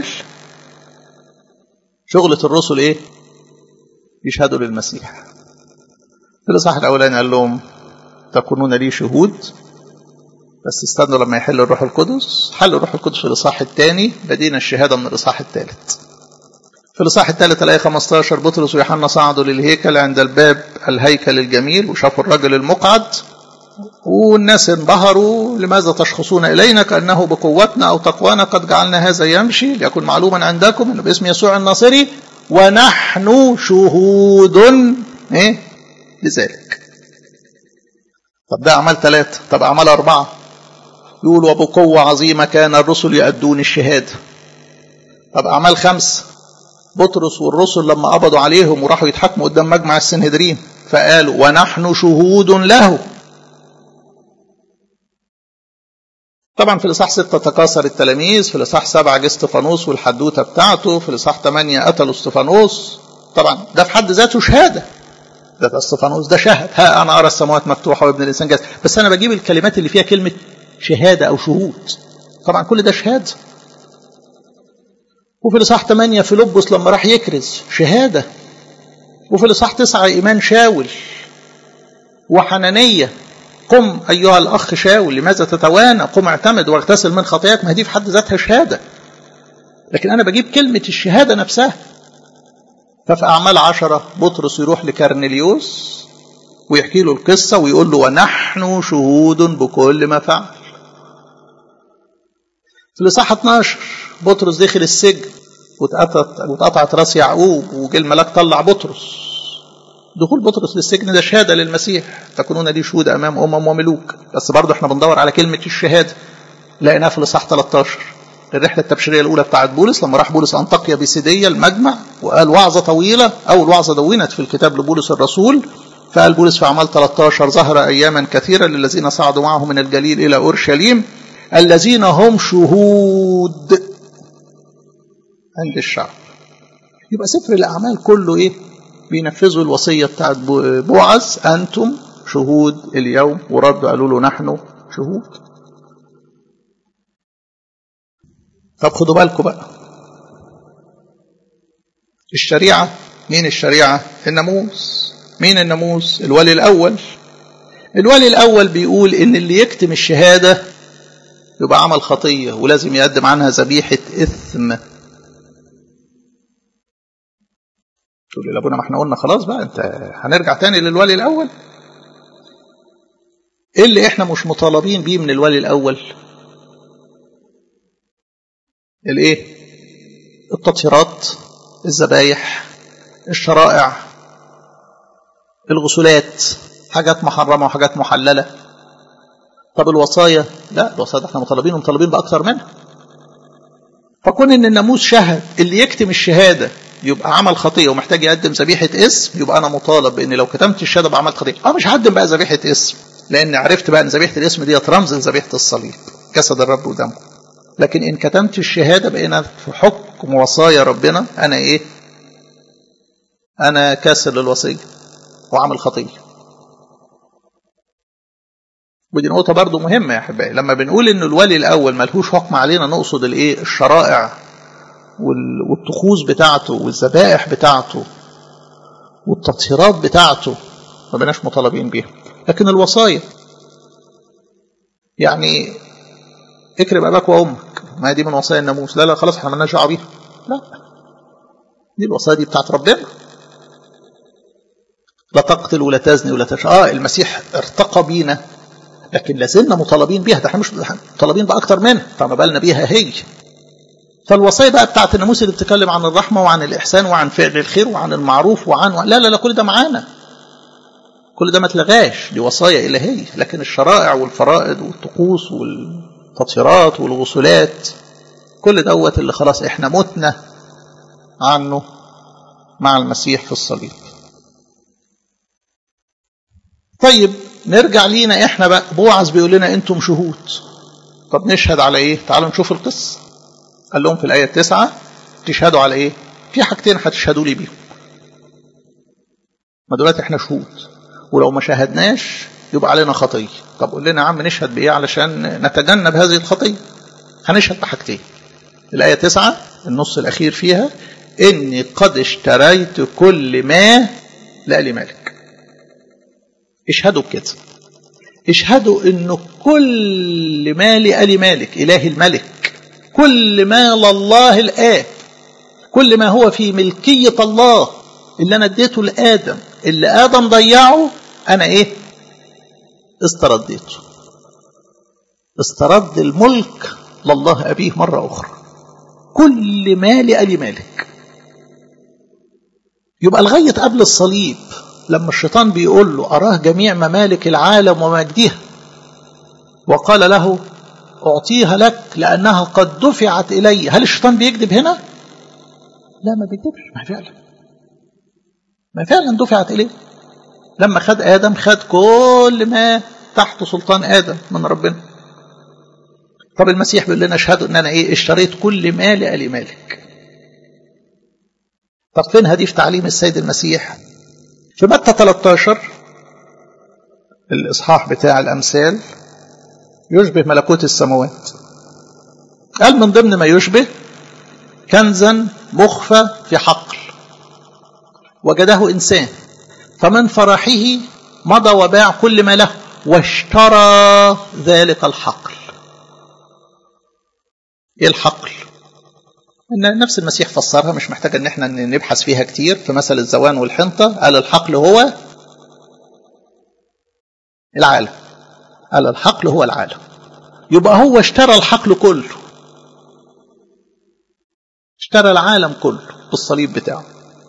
شغلة الرسل ايه يشهدوا للمسيح في الاصحاح الاولاني قال لهم تكونون لي شهود بس استنوا لما يحل الروح القدس حل الروح القدس في الاصحاح الثاني بدينا الشهاده من الاصحاح الثالث في الاصحاح الثالث الايه 15 بطرس ويوحنا صعدوا للهيكل عند الباب الهيكل الجميل وشافوا الرجل المقعد والناس انبهروا لماذا تشخصون إلينا كأنه بقوتنا أو تقوانا قد جعلنا هذا يمشي ليكن معلوما عندكم أنه باسم يسوع الناصري ونحن شهود إيه؟ لذلك طب ده أعمال ثلاثة طب أعمال أربعة يقول وبقوة عظيمة كان الرسل يؤدون الشهادة طب أعمال خمسة بطرس والرسل لما قبضوا عليهم وراحوا يتحكموا قدام مجمع السنهدرين فقالوا ونحن شهود له طبعا في الإصحاح 6 تكاثر التلاميذ في الإصحاح 7 جه استفانوس والحدوته بتاعته في الإصحاح 8 قتلوا استفانوس طبعا ده في حد ذاته شهاده ده استفانوس ده شهد ها انا ارى السماوات مفتوحه وابن الانسان جالس بس انا بجيب الكلمات اللي فيها كلمه شهاده او شهود طبعا كل ده شهاده وفي الإصحاح 8 فيلبس لما راح يكرز شهاده وفي الإصحاح 9 ايمان شاول وحنانيه قم أيها الأخ شاول لماذا تتوانى قم اعتمد واغتسل من خطاياك ما دي في حد ذاتها شهادة لكن أنا بجيب كلمة الشهادة نفسها ففي أعمال عشرة بطرس يروح لكرنليوس ويحكي له القصة ويقول له ونحن شهود بكل ما فعل في الإصحاح 12 بطرس دخل السجن واتقطعت واتقطعت راس يعقوب وجه الملاك طلع بطرس دخول بطرس للسجن ده شهاده للمسيح تكونون لي شهود امام امم وملوك بس برضه احنا بندور على كلمه الشهاده لقيناها في الاصحاح 13 الرحله التبشيريه الاولى بتاعت بولس لما راح بولس انطاكيا بيسيديه المجمع وقال وعظه طويله اول وعظه دونت في الكتاب لبولس الرسول فقال بولس في اعمال 13 ظهر اياما كثيره للذين صعدوا معه من الجليل الى اورشليم الذين هم شهود عند الشعب يبقى سفر الأعمال كله إيه بينفذوا الوصية بتاعت بوعز أنتم شهود اليوم وردوا قالوا له نحن شهود طب خدوا بالكم بقى الشريعة مين الشريعة الناموس مين الناموس الولي الأول الولي الأول بيقول إن اللي يكتم الشهادة يبقى عمل خطية ولازم يقدم عنها ذبيحة إثم تقول لي لابونا ما احنا قلنا خلاص بقى انت هنرجع تاني للولي الأول ايه اللي احنا مش مطالبين بيه من الولي الأول الايه التطهيرات الذبايح الشرائع الغسولات حاجات محرمة وحاجات محللة طب الوصايا لا الوصايا احنا مطالبين ومطالبين بأكثر منها فكون ان الناموس شهد اللي يكتم الشهادة يبقى عمل خطية ومحتاج يقدم ذبيحة اسم يبقى أنا مطالب بأن لو كتمت الشهادة بعملت خطية أه مش هقدم بقى ذبيحة اسم لأن عرفت بقى أن ذبيحة الاسم دي رمز لذبيحة الصليب جسد الرب ودمه لكن إن كتمت الشهادة بقينا في حكم وصايا ربنا أنا إيه أنا كاسر للوصية وعامل خطية ودي نقطة برضو مهمة يا أحبائي لما بنقول إن الولي الأول ملهوش حكم علينا نقصد الإيه الشرائع والطقوس بتاعته والذبائح بتاعته والتطهيرات بتاعته ما بناش مطالبين بيها لكن الوصايا يعني اكرم اباك وامك ما دي من وصايا الناموس لا لا خلاص احنا مالناش دعوه بيها لا دي الوصايا دي بتاعت ربنا لا تقتل ولا تزني ولا تش اه المسيح ارتقى بينا لكن لازلنا مطالبين بيها ده احنا مش مطالبين باكتر منها فما بالنا بيها هي فالوصايا بقى بتاعت الناموس اللي بتتكلم عن الرحمه وعن الاحسان وعن فعل الخير وعن المعروف وعن لا لا لا كل ده معانا كل ده ما اتلغاش دي وصايا الهيه لكن الشرائع والفرائض والطقوس والتطهيرات والغسولات كل دوت اللي خلاص احنا متنا عنه مع المسيح في الصليب طيب نرجع لينا احنا بقى بوعز بيقول لنا انتم شهود طب نشهد على ايه تعالوا نشوف القصه قال لهم في الايه التاسعه تشهدوا على ايه في حاجتين هتشهدوا لي بيهم ما دلوقتي احنا شهود ولو ما شاهدناش يبقى علينا خطيه طب قول لنا يا عم نشهد بايه علشان نتجنب هذه الخطيه هنشهد بحاجتين الايه تسعة النص الاخير فيها اني قد اشتريت كل ما لآل مالك اشهدوا بكده اشهدوا انه كل ما لآل مالك اله الملك كل ما لله الآب كل ما هو في ملكية الله اللي انا اديته لآدم اللي آدم ضيعه انا ايه استرديته استرد الملك لله أبيه مرة أخرى كل ما لآل مالك يبقى لغاية قبل الصليب لما الشيطان بيقول له أراه جميع ممالك العالم ومجدها وقال له أعطيها لك لأنها قد دفعت إلي هل الشيطان بيكذب هنا؟ لا ما بيكذبش ما فعلا ما فعلا دفعت إليه لما خد آدم خد كل ما تحت سلطان آدم من ربنا طب المسيح بيقول لنا اشهدوا ان انا ايه اشتريت كل ما لآل مالك طب فين هدي في تعليم السيد المسيح في متى 13 الاصحاح بتاع الامثال يشبه ملكوت السماوات قال من ضمن ما يشبه كنزا مخفى في حقل وجده انسان فمن فرحه مضى وباع كل ما له واشترى ذلك الحقل ايه الحقل ان نفس المسيح فسرها مش محتاج ان احنا نبحث فيها كتير في مثل الزوان والحنطة قال الحقل هو العالم قال الحقل هو العالم يبقى هو اشترى الحقل كله اشترى العالم كله بالصليب بتاعه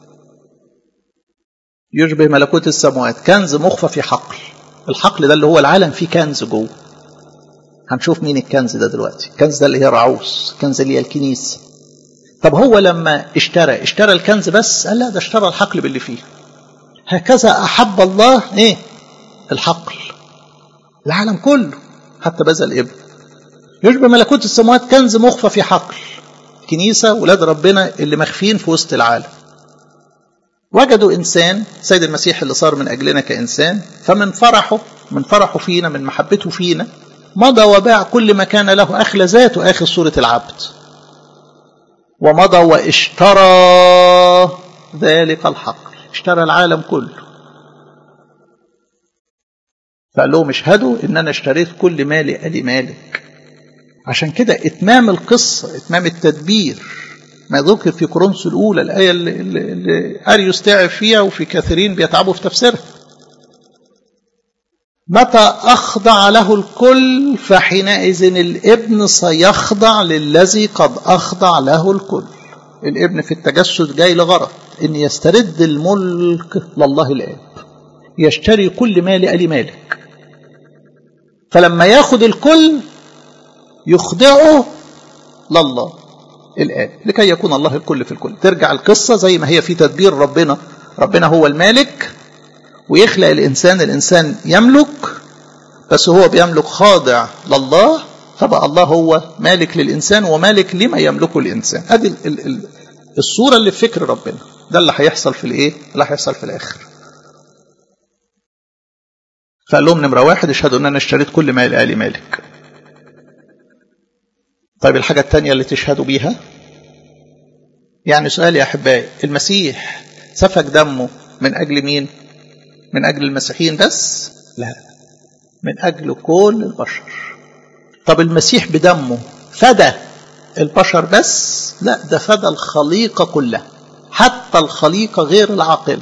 يشبه ملكوت السماوات كنز مخفى في حقل الحقل ده اللي هو العالم فيه كنز جوه هنشوف مين الكنز ده دلوقتي الكنز ده اللي هي رعوس الكنز اللي هي الكنيسة طب هو لما اشترى اشترى الكنز بس قال لا ده اشترى الحقل باللي فيه هكذا أحب الله ايه الحقل العالم كله حتى بذل الابن يشبه ملكوت السماوات كنز مخفى في حقل كنيسة ولاد ربنا اللي مخفين في وسط العالم وجدوا إنسان سيد المسيح اللي صار من أجلنا كإنسان فمن فرحه من فرحه فينا من محبته فينا مضى وباع كل ما كان له أخلى ذاته آخر صورة العبد ومضى واشترى ذلك الحق اشترى العالم كله فقال لهم اشهدوا ان انا اشتريت كل مالي الي مالك عشان كده اتمام القصه اتمام التدبير ما ذكر في كورنثوس الاولى الايه اللي, اللي اريوس تعب فيها وفي كثيرين بيتعبوا في تفسيرها متى اخضع له الكل فحينئذ الابن سيخضع للذي قد اخضع له الكل الابن في التجسد جاي لغرض ان يسترد الملك لله الاب يشتري كل مال ال مالك فلما ياخد الكل يخضعه لله الآب لكي يكون الله الكل في الكل ترجع القصة زي ما هي في تدبير ربنا ربنا هو المالك ويخلق الإنسان الإنسان يملك بس هو بيملك خاضع لله فبقى الله هو مالك للإنسان ومالك لما يملكه الإنسان هذه الصورة اللي في فكر ربنا ده اللي هيحصل في الإيه اللي هيحصل في الآخر فقال لهم نمرة واحد اشهدوا ان انا اشتريت كل مال آلي مالك طيب الحاجة الثانية اللي تشهدوا بيها يعني سؤال يا أحبائي المسيح سفك دمه من أجل مين من أجل المسيحيين بس لا من أجل كل البشر طب المسيح بدمه فدى البشر بس لا ده فدى الخليقة كلها حتى الخليقة غير العاقلة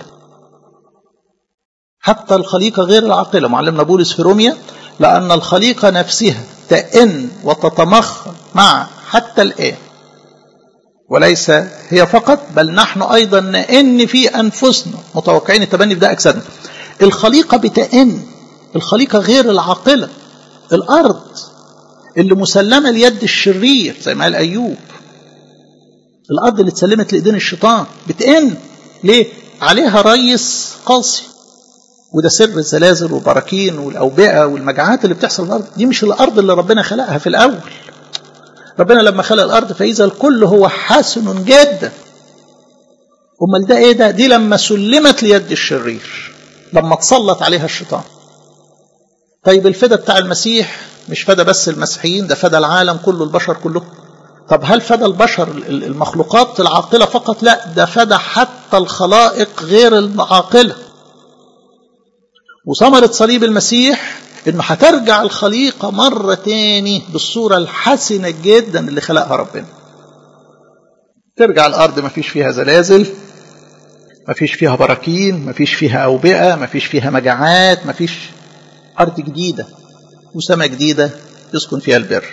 حتى الخليقة غير العاقلة معلمنا بولس في روميا لأن الخليقة نفسها تئن وتتمخض مع حتى الآن وليس هي فقط بل نحن أيضا نئن في أنفسنا متوقعين التبني بده أجسادنا الخليقة بتئن الخليقة غير العاقلة الأرض اللي مسلمة ليد الشرير زي ما قال أيوب الأرض اللي اتسلمت لإيدين الشيطان بتئن ليه؟ عليها ريس قاسي وده سر الزلازل والبراكين والأوبئة والمجاعات اللي بتحصل في الأرض دي مش الأرض اللي ربنا خلقها في الأول ربنا لما خلق الأرض فإذا الكل هو حسن جدا أمال ده إيه ده دي لما سلمت ليد الشرير لما تسلط عليها الشيطان طيب الفدا بتاع المسيح مش فدا بس المسيحيين ده فدا العالم كله البشر كلهم طب هل فدا البشر المخلوقات العاقلة فقط لا ده فدا حتى الخلائق غير العاقلة وثمرة صليب المسيح انه هترجع الخليقة مرة تاني بالصورة الحسنة جدا اللي خلقها ربنا ترجع الأرض ما فيش فيها زلازل ما فيش فيها براكين ما فيش فيها أوبئة ما فيش فيها مجاعات ما فيش أرض جديدة وسماء جديدة يسكن فيها البر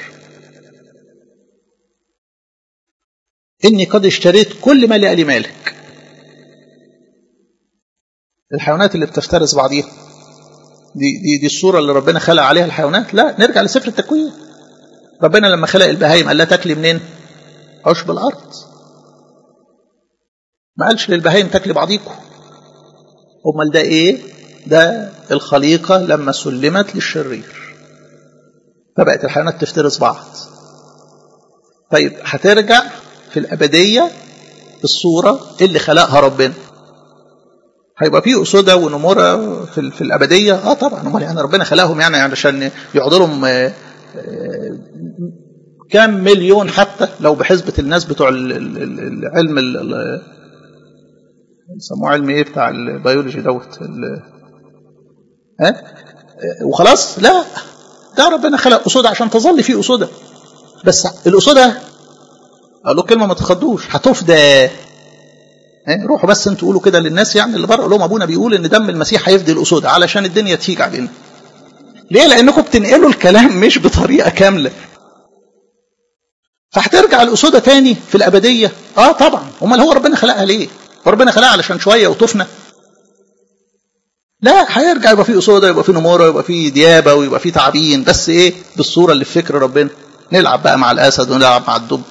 إني قد اشتريت كل ما لي مالك الحيوانات اللي بتفترس بعضيها دي, دي, دي الصورة اللي ربنا خلق عليها الحيوانات لا نرجع لسفر التكوين ربنا لما خلق البهايم قال لها تاكلي منين عشب الأرض ما قالش للبهايم تاكلي بعضيكم امال ده ايه ده الخليقة لما سلمت للشرير فبقت الحيوانات تفترس بعض طيب هترجع في الأبدية الصورة اللي خلقها ربنا هيبقى في أسودة ونمورة في, في الأبدية اه طبعا امال يعني ربنا خلقهم يعني علشان يقعدوا لهم كام مليون حتى لو بحسبة الناس بتوع العلم يسموه علم ايه بتاع البيولوجي دوت ها وخلاص لا ده ربنا خلق أسودة عشان تظل في أسودة بس الأسودة قال له كلمة ما تخضوش هتفدى روحوا بس انتوا قولوا كده للناس يعني اللي بره لهم ابونا بيقول ان دم المسيح هيفدي الاسود علشان الدنيا تيجي علينا ليه لانكم بتنقلوا الكلام مش بطريقه كامله فهترجع الاسوده تاني في الابديه اه طبعا امال هو ربنا خلقها ليه وربنا خلقها علشان شويه وطفنا لا هيرجع يبقى في اسوده يبقى في نموره يبقى في ديابه ويبقى في تعابين بس ايه بالصوره اللي في فكر ربنا نلعب بقى مع الاسد ونلعب مع الدب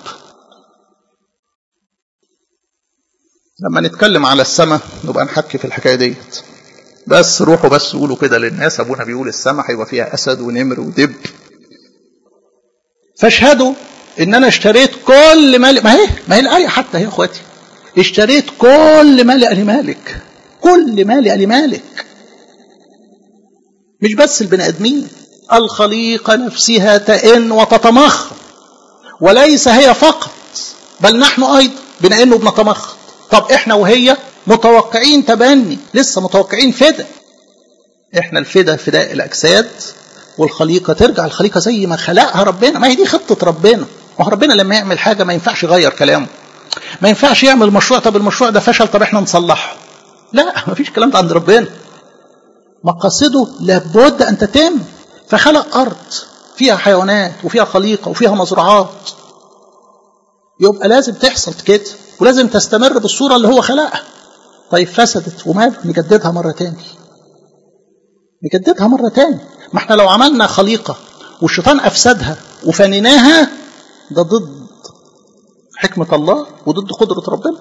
لما نتكلم على السماء نبقى نحكي في الحكايه ديت بس روحوا بس قولوا كده للناس ابونا بيقول السماء هيبقى فيها اسد ونمر ودب فاشهدوا ان انا اشتريت كل مال ما هي ما هي الايه حتى هي اخواتي اشتريت كل مال ال مالك كل مال ال مالك مش بس البني ادمين الخليقه نفسها تئن وتتمخض وليس هي فقط بل نحن ايضا بنئن وبنتمخض طب احنا وهي متوقعين تبني لسه متوقعين فدا احنا الفدا فداء الاجساد والخليقه ترجع الخليقه زي ما خلقها ربنا ما هي دي خطه ربنا ما هو ربنا لما يعمل حاجه ما ينفعش يغير كلامه ما ينفعش يعمل مشروع طب المشروع ده فشل طب احنا نصلحه لا ما فيش الكلام ده عند ربنا مقاصده لابد ان تتم فخلق ارض فيها حيوانات وفيها خليقه وفيها مزرعات يبقى لازم تحصل كده ولازم تستمر بالصوره اللي هو خلقها طيب فسدت وماله نجددها مره تاني نجددها مره تاني ما احنا لو عملنا خليقه والشيطان افسدها وفنيناها ده ضد حكمة الله وضد قدرة ربنا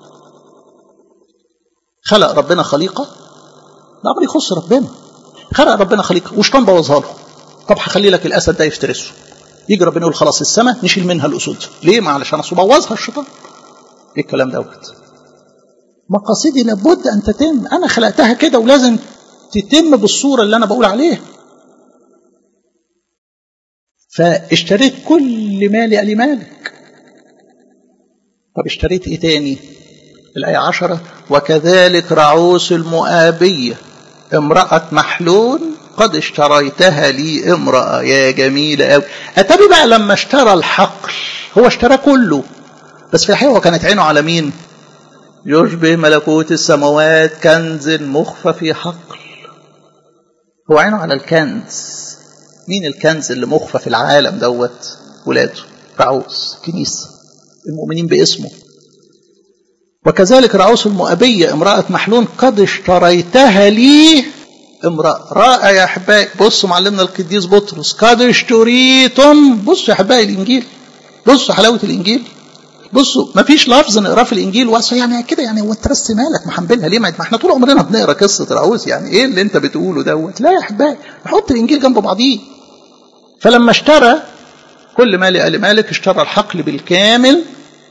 خلق ربنا خليقة ده أمر يخص ربنا خلق ربنا خليقة وشيطان بوظها له طب هخلي لك الأسد ده يفترسه يجي ربنا يقول خلاص السماء نشيل منها الأسود ليه؟ ما علشان أصل بوظها الشيطان إيه الكلام دوت مقاصدي لابد أن تتم أنا خلقتها كده ولازم تتم بالصورة اللي أنا بقول عليها فاشتريت كل مالي ألي مالك طب اشتريت ايه تاني الآية عشرة وكذلك رعوس المؤابية امرأة محلول قد اشتريتها لي امرأة يا جميلة أوي أتبي بقى لما اشترى الحقل هو اشترى كله بس في الحقيقة كانت عينه على مين يشبه ملكوت السماوات كنز مخفى في حقل هو عينه على الكنز مين الكنز اللي مخفى في العالم دوت ولاده رعوس كنيسه المؤمنين باسمه وكذلك رعوس المؤبية امرأة محلول قد اشتريتها لي امرأة رائع يا أحبائي بصوا معلمنا القديس بطرس قد اشتريتم بصوا يا أحبائي الإنجيل بصوا حلاوة الإنجيل بصوا ما فيش لفظ نقراه في الإنجيل واسع يعني كده يعني هو أنت بس مالك محملها ليه ما احنا طول عمرنا بنقرا قصة رعوس يعني إيه اللي أنت بتقوله دوت لا يا أحبائي نحط الإنجيل جنب بعضيه فلما اشترى كل مالي قال مالك اشترى الحقل بالكامل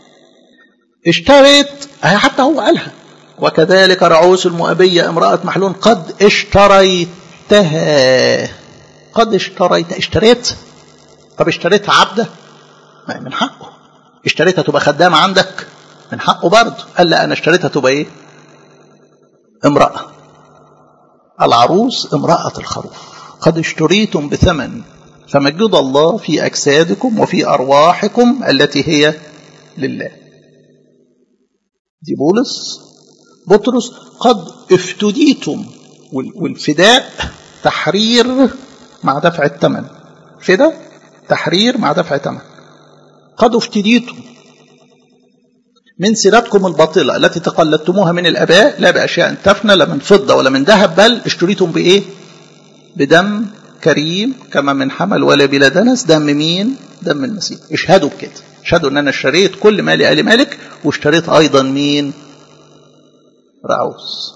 اشترت حتى هو قالها وكذلك رعوس المؤبية امرأة محلول قد اشتريتها قد اشتريت اشتريت طب اشتريتها عبدة ما من حقه اشتريتها تبقى خدامة عندك من حقه برضه قال لا انا اشتريتها تبقى ايه امرأة العروس امرأة الخروف قد اشتريتم بثمن فمجد الله في أجسادكم وفي أرواحكم التي هي لله دي بولس بطرس قد افتديتم والفداء تحرير مع دفع الثمن فداء تحرير مع دفع ثمن قد افتديتم من سيرتكم الباطلة التي تقلدتموها من الآباء لا بأشياء تفنى لا من فضة ولا من ذهب بل اشتريتم بإيه بدم كريم كما من حمل ولا بلا دنس دم مين دم المسيح اشهدوا بكده اشهدوا ان انا اشتريت كل مالي آل مالك واشتريت ايضا مين رعوس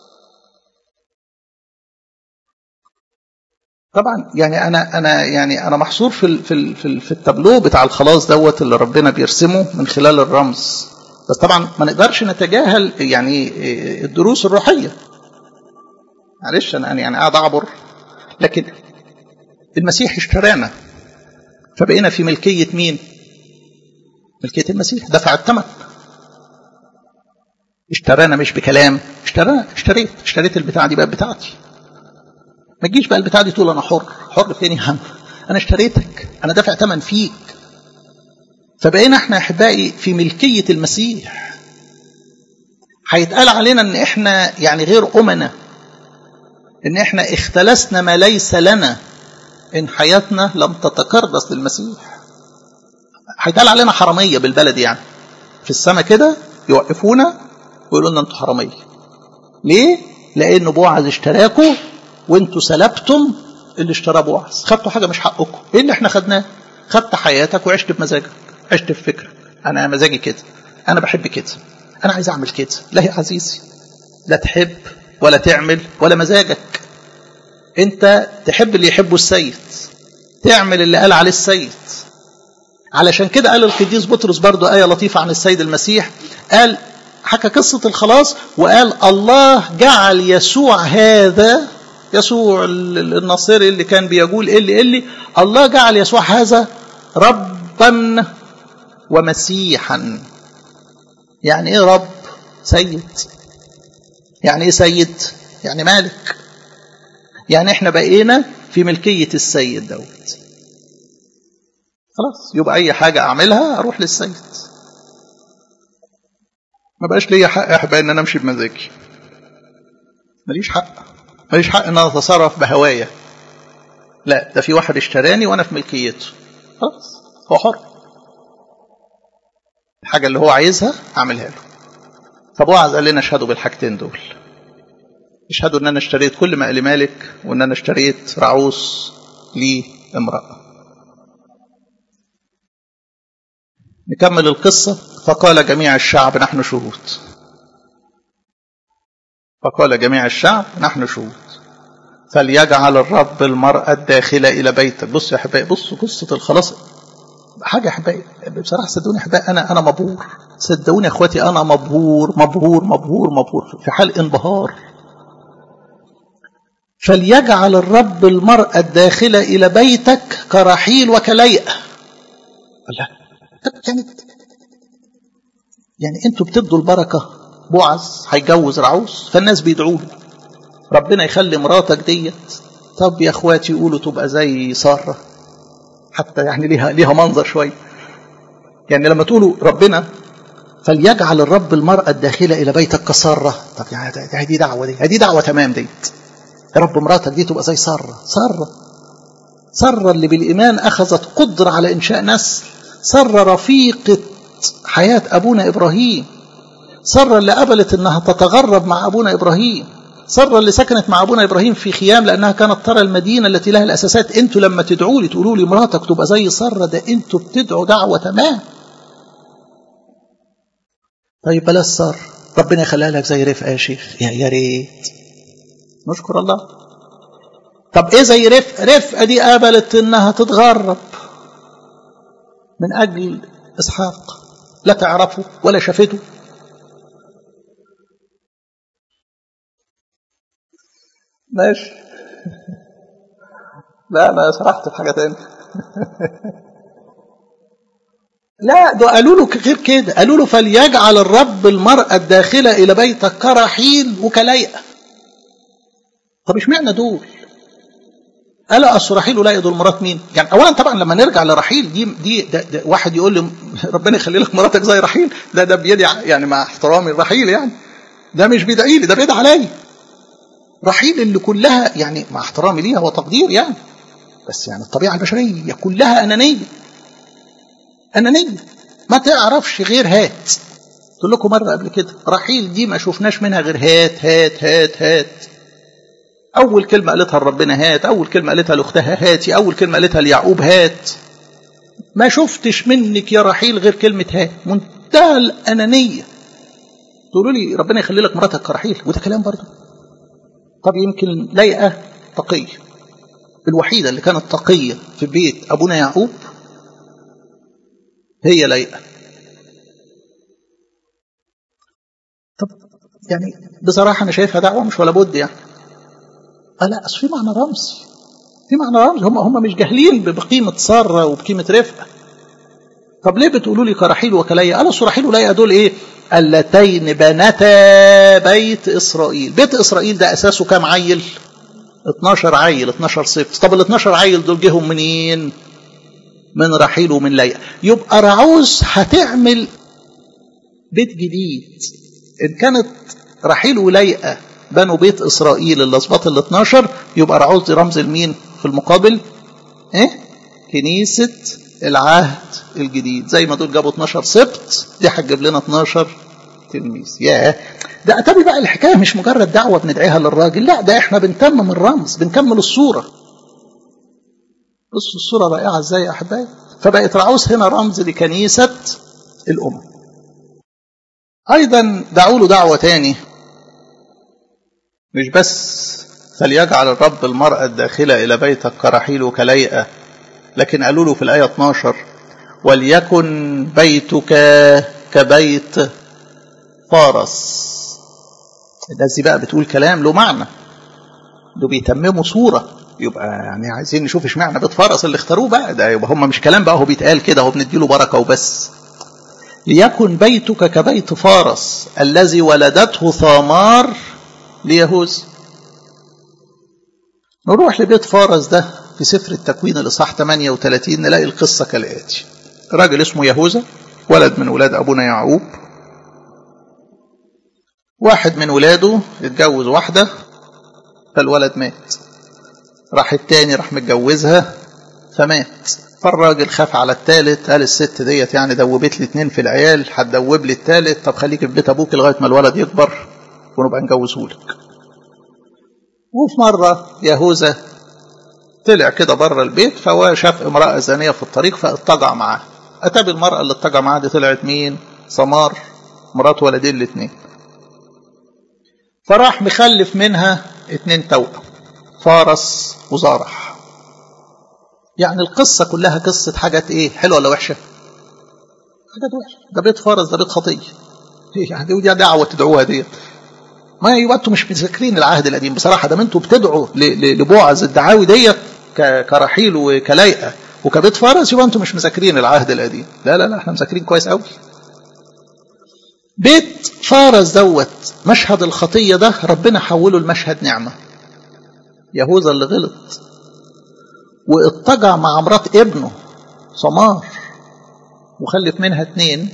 طبعا يعني انا انا يعني انا محصور في ال في ال في, ال في التابلو بتاع الخلاص دوت اللي ربنا بيرسمه من خلال الرمز بس طبعا ما نقدرش نتجاهل يعني الدروس الروحيه معلش انا يعني قاعد اعبر لكن المسيح اشترانا فبقينا في ملكية مين ملكية المسيح دفع الثمن اشترانا مش بكلام اشترانا اشتريت اشتريت البتاعة دي بقى بتاعتي ما تجيش بقى البتاعة دي تقول انا حر حر فين يا عم انا اشتريتك انا دافع ثمن فيك فبقينا احنا احبائي في ملكية المسيح هيتقال علينا ان احنا يعني غير امنا ان احنا اختلسنا ما ليس لنا ان حياتنا لم تتكرس للمسيح هيتقال علينا حراميه بالبلد يعني في السماء كده يوقفونا ويقولوا لنا انتوا حراميه ليه لان بوعز اشتراكوا وانتوا سلبتم اللي اشتراه بوعز خدتوا حاجه مش حقكم ايه اللي احنا خدناه خدت حياتك وعشت بمزاجك عشت بفكرك انا مزاجي كده انا بحب كده انا عايز اعمل كده لا يا عزيزي لا تحب ولا تعمل ولا مزاجك انت تحب اللي يحبه السيد تعمل اللي قال عليه السيد علشان كده قال القديس بطرس برضو آية لطيفة عن السيد المسيح قال حكى قصة الخلاص وقال الله جعل يسوع هذا يسوع الناصري اللي كان بيقول اللي اللي الله جعل يسوع هذا ربا ومسيحا يعني ايه رب سيد يعني ايه سيد يعني مالك يعني احنا بقينا في ملكية السيد دوت خلاص يبقى اي حاجة اعملها اروح للسيد ما بقاش ليا حق يا احبائي ان انا امشي بمزاجي ماليش حق ماليش حق ان انا اتصرف بهوايا لا ده في واحد اشتراني وانا في ملكيته خلاص هو حر الحاجه اللي هو عايزها اعملها له فبوعز قال لنا اشهدوا بالحاجتين دول اشهدوا ان انا اشتريت كل ما لمالك وان انا اشتريت رعوس لامراه نكمل القصه فقال جميع الشعب نحن شهود فقال جميع الشعب نحن شهود فليجعل الرب المرأة الداخلة إلى بيتك بص يا حبايبي بصوا قصة الخلاص حاجة يا حبايبي بصراحة صدقوني يا حبايبي أنا أنا مبهور صدقوني يا إخواتي أنا مبهور مبهور مبهور مبهور في حال انبهار فليجعل الرب المرأة الداخلة إلى بيتك كرحيل وكليئة الله يعني يعني انتوا بتدوا البركة بوعز هيجوز رعوس فالناس بيدعوا له ربنا يخلي مراتك ديت طب يا اخواتي يقولوا تبقى زي ساره حتى يعني ليها ليها منظر شويه يعني لما تقولوا ربنا فليجعل الرب المرأة الداخلة إلى بيتك كسارة طب يعني دي دعوة دي دي دعوة تمام ديت يا رب مراتك دي تبقى زي سارة سارة سارة اللي بالإيمان أخذت قدرة على إنشاء نسل سارة رفيقة حياة أبونا إبراهيم سارة اللي قبلت إنها تتغرب مع أبونا إبراهيم سارة اللي سكنت مع أبونا إبراهيم في خيام لأنها كانت ترى المدينة التي لها الأساسات أنتوا لما تدعوا لي تقولوا لي مراتك تبقى زي سارة ده أنتوا بتدعوا دعوة تمام طيب بلاش سارة ربنا يخليها لك زي رفقة يا شيخ يا, يا ريت نشكر الله طب ايه زي رفقة رفقة دي قبلت انها تتغرب من اجل اسحاق لا تعرفه ولا شافته ماشي لا انا سرحت في حاجه تاني لا ده قالوا له غير كده قالوا له فليجعل الرب المرأة الداخلة إلى بيتك كرحيل وكليئة طب اشمعنى دول قال اصل رحيل لا دول مرات مين يعني اولا طبعا لما نرجع لرحيل دي دي ده ده واحد يقول لي ربنا يخلي لك مراتك زي رحيل ده ده بيدعي يعني مع احترامي الرحيل يعني ده مش بيدعي لي ده بيدعي عليا رحيل اللي كلها يعني مع احترامي ليها وتقدير يعني بس يعني الطبيعه البشريه كلها انانيه انانيه ما تعرفش غير هات قلت لكم مره قبل كده رحيل دي ما شفناش منها غير هات هات هات هات أول كلمة قالتها لربنا هات أول كلمة قالتها لأختها هاتي أول كلمة قالتها ليعقوب هات ما شفتش منك يا رحيل غير كلمة هات منتهى الأنانية تقولوا لي ربنا يخلي لك مراتك كرحيل وده كلام برضه طب يمكن لايقة تقية الوحيدة اللي كانت تقية في بيت أبونا يعقوب هي لايقة طب يعني بصراحة أنا شايفها دعوة مش ولا بد يعني آه لا أصل في معنى رمزي في معنى رمزي هم هم مش جاهلين بقيمة سارة وبقيمة رفقة طب ليه بتقولوا لي كرحيل وكلية قال أصل رحيل وليا دول إيه اللتين بنتا بيت إسرائيل بيت إسرائيل ده أساسه كام عيل 12 عيل 12 سبت طب ال 12 عيل دول جيهم منين من رحيل ومن ليا يبقى رعوز هتعمل بيت جديد إن كانت رحيل وليئة بنوا بيت إسرائيل الأسباط ال 12 يبقى رعوز دي رمز المين في المقابل إيه؟ كنيسة العهد الجديد زي ما دول جابوا 12 سبت دي هتجيب لنا 12 تلميذ ياه ده اتاري بقى الحكايه مش مجرد دعوه بندعيها للراجل لا ده احنا بنتمم الرمز بنكمل الصوره بصوا الصوره رائعه ازاي يا احبائي فبقت رعوز هنا رمز لكنيسه الامم ايضا دعوا له دعوه تاني مش بس فليجعل الرب المرأة الداخلة إلى بيتك كرحيل وكليئة لكن قالوا له في الآية 12 وليكن بيتك كبيت فارس الناس دي بقى بتقول كلام له معنى دول بيتمموا صوره يبقى يعني عايزين نشوف اشمعنى بيت فارس اللي اختاروه بقى ده يبقى هم مش كلام بقى هو بيتقال كده هو بنديله بركه وبس ليكن بيتك كبيت فارس الذي ولدته ثامار ليهوذا نروح لبيت فارس ده في سفر التكوين الاصحاح 38 نلاقي القصه كالاتي راجل اسمه يهوذا ولد من ولاد ابونا يعقوب واحد من ولاده اتجوز واحده فالولد مات راح التاني راح متجوزها فمات فالراجل خاف على التالت قال الست ديت يعني دوبت لي اتنين في العيال هتدوب لي التالت طب خليك في بيت ابوك لغايه ما الولد يكبر ونبقى نجوزهولك وفي مره يهوذا طلع كده بره البيت فهو شاف امراه زانيه في الطريق فاضطجع معاها اتى بالمراه اللي اضطجع معاها دي طلعت مين؟ سمار مرات ولدين الاثنين فراح مخلف منها اتنين توأم فارس وزارح يعني القصة كلها قصة حاجات ايه حلوة ولا وحشة حاجات وحشة ده بيت فارس ده بيت خطية يعني دي دعوة تدعوها دي ما يبقى انتوا مش مذاكرين العهد القديم بصراحة ده انتوا بتدعوا لبوعز الدعاوي ديت كرحيل وكلايقة وكبيت فارس يبقى انتوا مش مذاكرين العهد القديم لا لا لا احنا مذاكرين كويس قوي بيت فارس دوت مشهد الخطية ده ربنا حوله لمشهد نعمة يهوذا اللي غلط واضطجع مع مرات ابنه سمار وخلف منها اتنين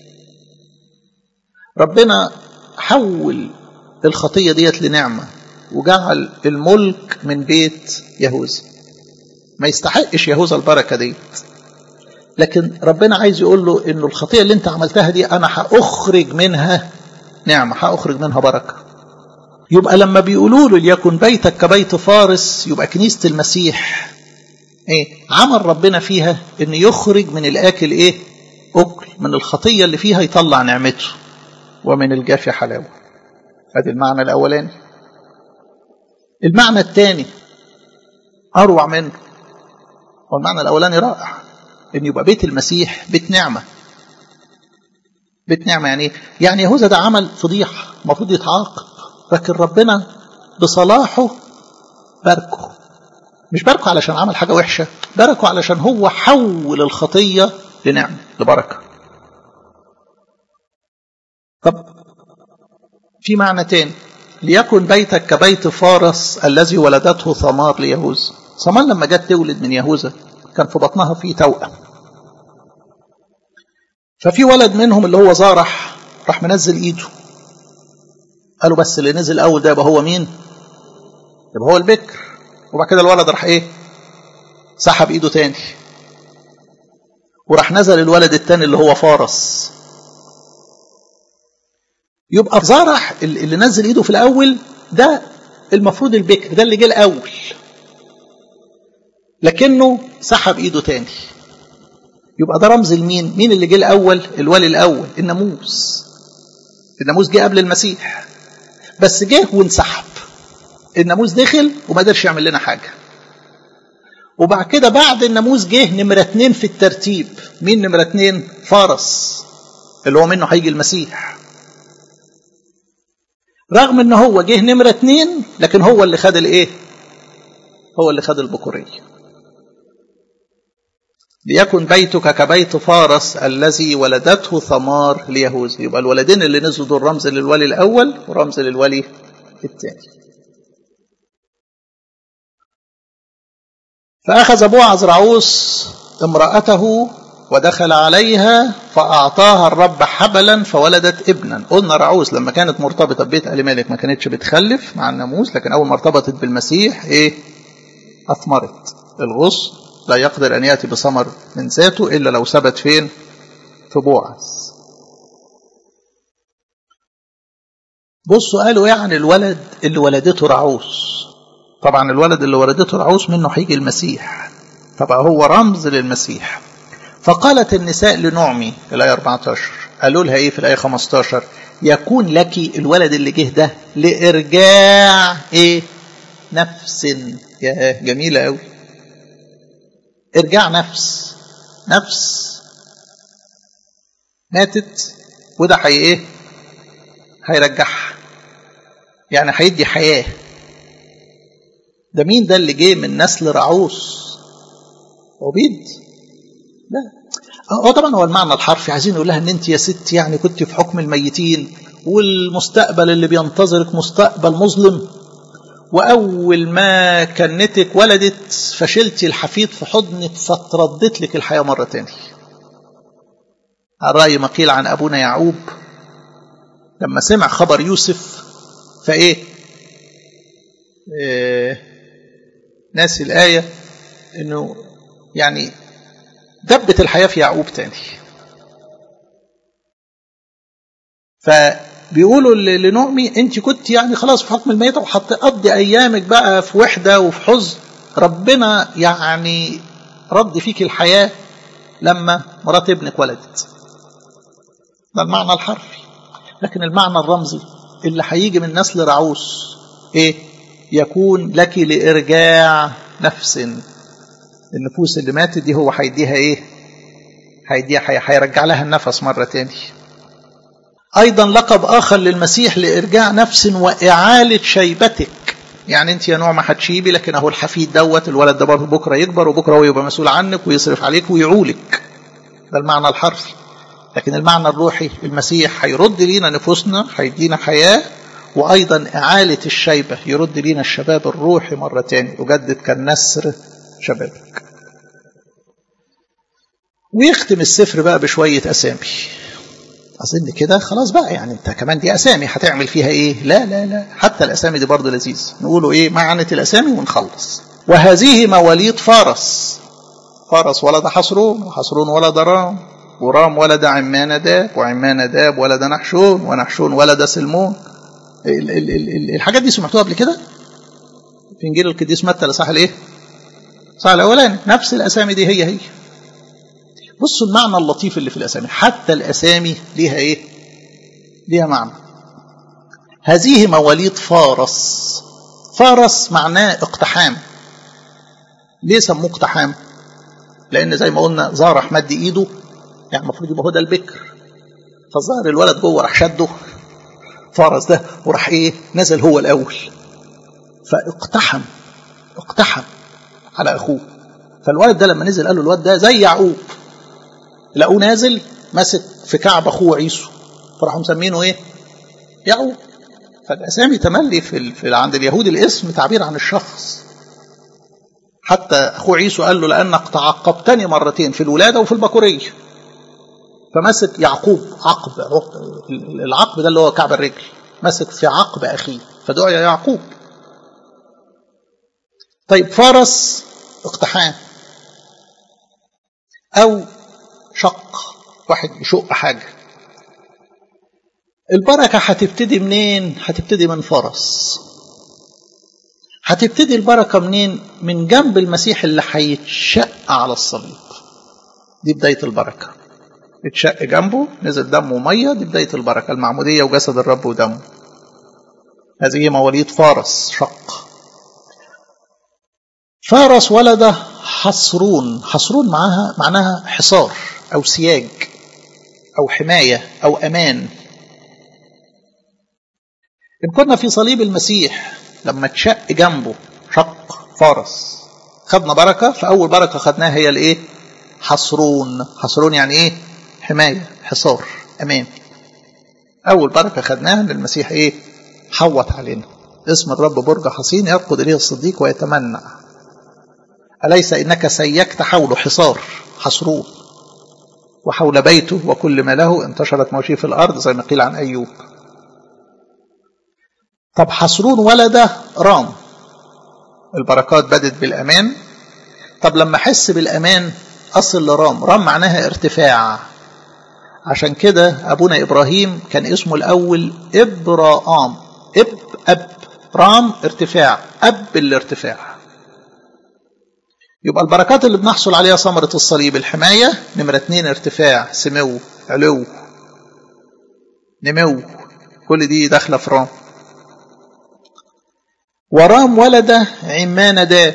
ربنا حول الخطية ديت لنعمة وجعل الملك من بيت يهوذا ما يستحقش يهوذا البركة ديت لكن ربنا عايز يقول له انه الخطية اللي انت عملتها دي انا هاخرج منها نعمة هاخرج منها بركة يبقى لما بيقولوا له ليكن بيتك كبيت فارس يبقى كنيسة المسيح ايه عمل ربنا فيها ان يخرج من الاكل ايه اكل من الخطية اللي فيها يطلع نعمته ومن الجافي حلاوة ادي المعنى الاولاني المعنى الثاني اروع منه والمعنى الاولاني رائع ان يبقى بيت المسيح بيت نعمه بيت نعمه يعني ايه؟ يعني يهوذا ده عمل فضيحه المفروض يتعاقب لكن ربنا بصلاحه باركه مش باركه علشان عمل حاجه وحشه باركه علشان هو حول الخطيه لنعمه لبركه طب في معنى تاني ليكن بيتك كبيت فارس الذي ولدته ثمار ليهوذا ثمار لما جت تولد من يهوذا كان في بطنها في توأم ففي ولد منهم اللي هو زارح راح منزل ايده قالوا بس اللي نزل اول ده يبقى هو مين يبقى هو البكر وبعد كده الولد راح ايه سحب ايده تاني وراح نزل الولد التاني اللي هو فارس يبقى زارح اللي نزل ايده في الاول ده المفروض البكر ده اللي جه الاول لكنه سحب ايده تاني يبقى ده رمز لمين مين اللي جه الاول الولي الاول الناموس الناموس جه قبل المسيح بس جه وانسحب الناموس دخل وما قدرش يعمل لنا حاجه وبعد كده بعد الناموس جه نمره اتنين في الترتيب مين نمره اتنين فارس اللي هو منه هيجي المسيح رغم ان هو جه نمره اتنين لكن هو اللي خد الايه هو اللي خد البكوريه ليكن بيتك كبيت فارس الذي ولدته ثمار ليهوذا يبقى الولدين اللي نزلوا دول رمز للولي الاول ورمز للولي الثاني فاخذ بوعز رعوس امراته ودخل عليها فاعطاها الرب حبلا فولدت ابنا قلنا رعوس لما كانت مرتبطه ببيت ال مالك ما كانتش بتخلف مع الناموس لكن اول ما ارتبطت بالمسيح ايه اثمرت الغصن لا يقدر أن يأتي بثمر من ذاته إلا لو ثبت فين في بوعز بصوا قالوا يعني الولد اللي ولدته رعوس طبعا الولد اللي ولدته رعوس منه هيجي المسيح فبقى هو رمز للمسيح فقالت النساء لنعمي الآية 14 قالوا لها إيه في الآية 15 يكون لك الولد اللي جه ده لإرجاع إيه نفس يا جميلة أوي ارجاع نفس نفس ماتت وده حي ايه هيرجعها يعني هيدي حياه ده مين ده اللي جه من نسل رعوس عبيد لا هو طبعا هو المعنى الحرفي عايزين نقول لها ان انت يا ست يعني كنت في حكم الميتين والمستقبل اللي بينتظرك مستقبل مظلم واول ما كنتك ولدت فشلتي الحفيد في حضنك فتردت لك الحياه مره تاني الراي ما قيل عن ابونا يعقوب لما سمع خبر يوسف فايه إيه ناسي الايه انه يعني دبت الحياه في يعقوب تاني فبيقولوا لنؤمي انت كنت يعني خلاص في حكم الميت وهتقضي ايامك بقى في وحده وفي حزن ربنا يعني رد فيك الحياه لما مرات ابنك ولدت ده المعنى الحرفي لكن المعنى الرمزي اللي هيجي من نسل رعوس ايه يكون لك لارجاع نفس النفوس اللي ماتت دي هو هيديها ايه هيديها هيرجع لها النفس مره تاني ايضا لقب اخر للمسيح لارجاع نفس واعاله شيبتك يعني انت يا نوع ما هتشيبي لكن اهو الحفيد دوت الولد ده برضه بكره يكبر وبكره هو يبقى مسؤول عنك ويصرف عليك ويعولك ده المعنى الحرفي لكن المعنى الروحي المسيح هيرد لينا نفوسنا هيدينا حياه وايضا اعاله الشيبه يرد لينا الشباب الروحي مره تاني يجدد كالنسر شبابك ويختم السفر بقى بشويه اسامي اظن كده خلاص بقى يعني انت كمان دي اسامي هتعمل فيها ايه لا لا لا حتى الاسامي دي برضه لذيذ نقولوا ايه معنى الاسامي ونخلص وهذه مواليد فارس فارس ولد حصرون وحصرون ولد رام ورام ولد عمان داب وعمان داب ولد نحشون ونحشون ولد سلمون ال ال ال الحاجات دي سمعتوها قبل كده في انجيل القديس متى الاصحاح الايه؟ صح الاولاني نفس الاسامي دي هي هي بصوا المعنى اللطيف اللي في الاسامي حتى الاسامي ليها ايه ليها معنى هذه مواليد فارس فارس معناه اقتحام ليه سموه اقتحام لان زي ما قلنا زارح مد ايده يعني المفروض يبقى هو ده البكر فظهر الولد جوه راح شده فارس ده وراح ايه نزل هو الاول فاقتحم اقتحم على اخوه فالولد ده لما نزل قال له الولد ده زي يعقوب لقوه نازل ماسك في كعب اخوه عيسو فراحوا مسمينه ايه؟ يعقوب فالاسامي تملي في, في عند اليهود الاسم تعبير عن الشخص حتى اخوه عيسو قال له لانك تعقبتني مرتين في الولاده وفي البكوريه فمسك يعقوب عقب العقب ده اللي هو كعب الرجل مسك في عقب اخيه فدعي يعقوب طيب فرس اقتحام او شق واحد يشق حاجة البركة هتبتدي منين؟ هتبتدي من فرس هتبتدي البركة منين؟ من جنب المسيح اللي هيتشق على الصليب دي بداية البركة اتشق جنبه نزل دمه ومية دي بداية البركة المعمودية وجسد الرب ودمه هذه مواليد فارس شق فارس ولد حصرون حصرون معاها معناها حصار أو سياج أو حماية أو أمان إن كنا في صليب المسيح لما اتشق جنبه شق فارس خدنا بركة فأول بركة خدناها هي الإيه؟ حصرون حصرون يعني إيه؟ حماية حصار أمان أول بركة خدناها للمسيح إيه؟ حوط علينا اسم الرب برج حصين يرقد إليه الصديق ويتمنع أليس إنك سيكت حوله حصار حصرون وحول بيته وكل ما له انتشرت مواشيه في الأرض زي ما قيل عن أيوب طب حصرون ولد رام البركات بدت بالأمان طب لما أحس بالأمان أصل لرام رام معناها ارتفاع عشان كده أبونا إبراهيم كان اسمه الأول إبراام إب أب رام ارتفاع أب الارتفاع يبقى البركات اللي بنحصل عليها ثمرة الصليب الحماية نمرة اتنين ارتفاع سمو علو نمو كل دي داخلة في رام ورام ولد عمان داب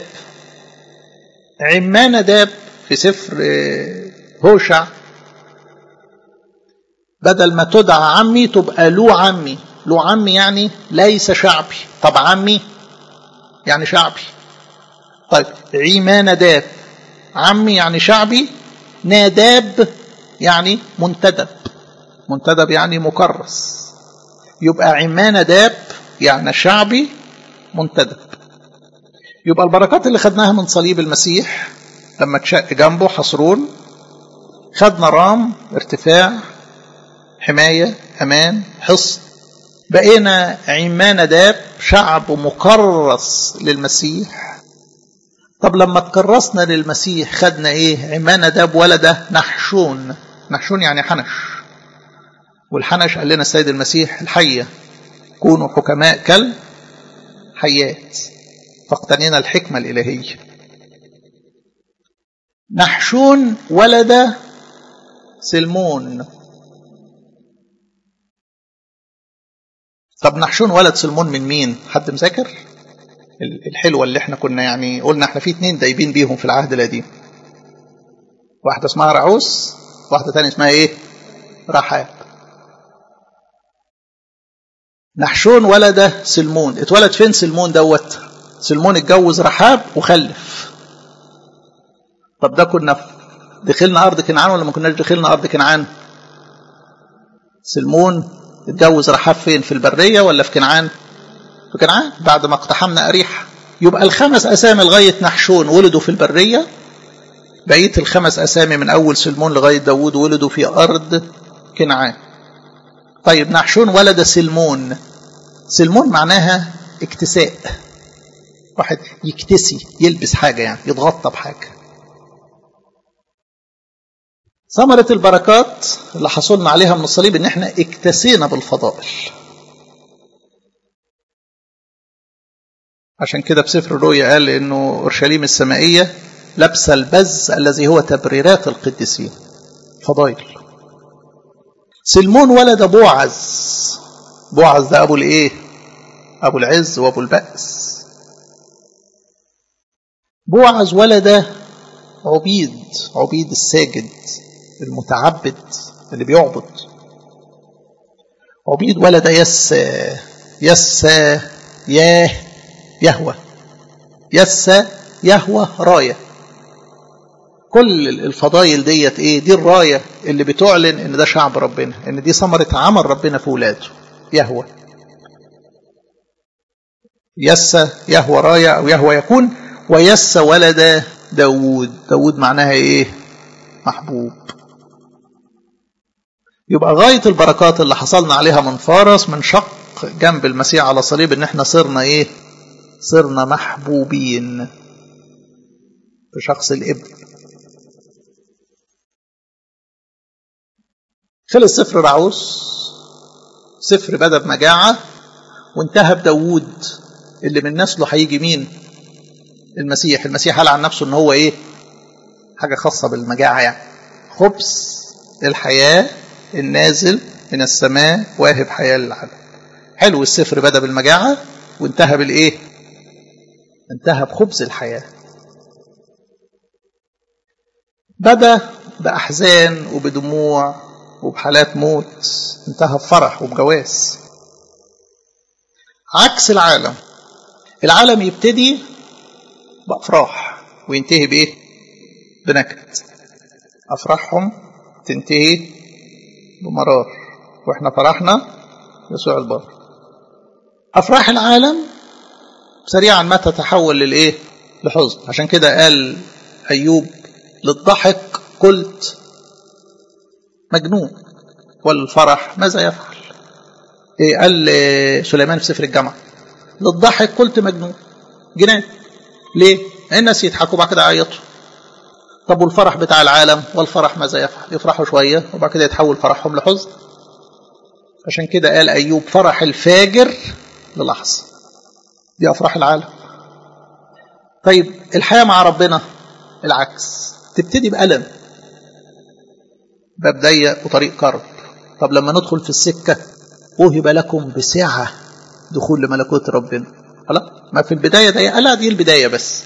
عمان داب في سفر هوشع بدل ما تدعى عمي تبقى له عمي له عمي يعني ليس شعبي طب عمي يعني شعبي طيب عيما نداب عمي يعني شعبي ناداب يعني منتدب منتدب يعني مكرس يبقى عما نداب يعني شعبي منتدب يبقى البركات اللي خدناها من صليب المسيح لما اتشق جنبه حصرون خدنا رام ارتفاع حماية أمان حصن بقينا عمان داب شعب مكرس للمسيح طب لما تكرسنا للمسيح خدنا ايه عمان داب ولده نحشون نحشون يعني حنش والحنش قال لنا السيد المسيح الحية كونوا حكماء كالحيات فاقتنينا الحكمة الإلهية نحشون ولد سلمون طب نحشون ولد سلمون من مين حد مذاكر الحلوة اللي احنا كنا يعني قلنا احنا في اتنين دايبين بيهم في العهد القديم واحدة اسمها رعوس واحدة تانية اسمها ايه رحاب نحشون ولد سلمون اتولد فين سلمون دوت سلمون اتجوز رحاب وخلف طب ده كنا دخلنا ارض كنعان ولا ما كناش دخلنا ارض كنعان سلمون اتجوز رحاب فين في البريه ولا في كنعان في كنعان بعد ما اقتحمنا اريحه يبقى الخمس اسامي لغايه نحشون ولدوا في البريه بقيه الخمس اسامي من اول سلمون لغايه داوود ولدوا في ارض كنعان طيب نحشون ولد سلمون سلمون معناها اكتساء واحد يكتسي يلبس حاجة يعني يتغطى بحاجة ثمرة البركات اللي حصلنا عليها من الصليب ان احنا اكتسينا بالفضائل عشان كده في سفر الرؤيا قال انه اورشليم السمائية لابسة البز الذي هو تبريرات القديسين فضائل سلمون ولد بوعز بوعز ده ابو الايه ابو العز وابو البأس بوعز ولد عبيد عبيد الساجد المتعبد اللي بيعبد عبيد ولد يس يس ياه يهوى يس يهوى راية كل الفضايل ديت ايه دي الراية اللي بتعلن ان ده شعب ربنا ان دي ثمرة عمل ربنا في ولاده يهوى يس يهوى راية او يهوى يكون ويس ولد داود داود معناها ايه محبوب يبقى غاية البركات اللي حصلنا عليها من فارس من شق جنب المسيح على صليب ان احنا صرنا ايه صرنا محبوبين في شخص الابن خلص سفر رعوس سفر بدأ بمجاعة وانتهى بداود اللي من نسله هيجي مين المسيح المسيح قال عن نفسه ان هو ايه حاجة خاصة بالمجاعة يعني خبز الحياة النازل من السماء واهب حياة للعالم حلو السفر بدأ بالمجاعة وانتهى بالايه انتهى بخبز الحياة بدأ بأحزان وبدموع وبحالات موت انتهى بفرح وبجواز عكس العالم العالم يبتدي بأفراح وينتهي بإيه؟ بنكد أفراحهم تنتهي بمرار وإحنا فرحنا يسوع البار أفراح العالم سريعا ما تتحول للإيه؟ لحزن عشان كده قال أيوب للضحك قلت مجنون والفرح ماذا يفعل إيه قال سليمان في سفر الجامعة للضحك قلت مجنون جنان ليه الناس يضحكوا بعد كده يعيطوا طب والفرح بتاع العالم والفرح ماذا يفعل يفرحوا شوية وبعد كده يتحول فرحهم لحزن عشان كده قال أيوب فرح الفاجر للحظة دي أفراح العالم طيب الحياة مع ربنا العكس تبتدي بألم باب ضيق وطريق كرب طب لما ندخل في السكة وهب لكم بسعة دخول لملكوت ربنا خلاص ما في البداية ضيقة لا دي البداية بس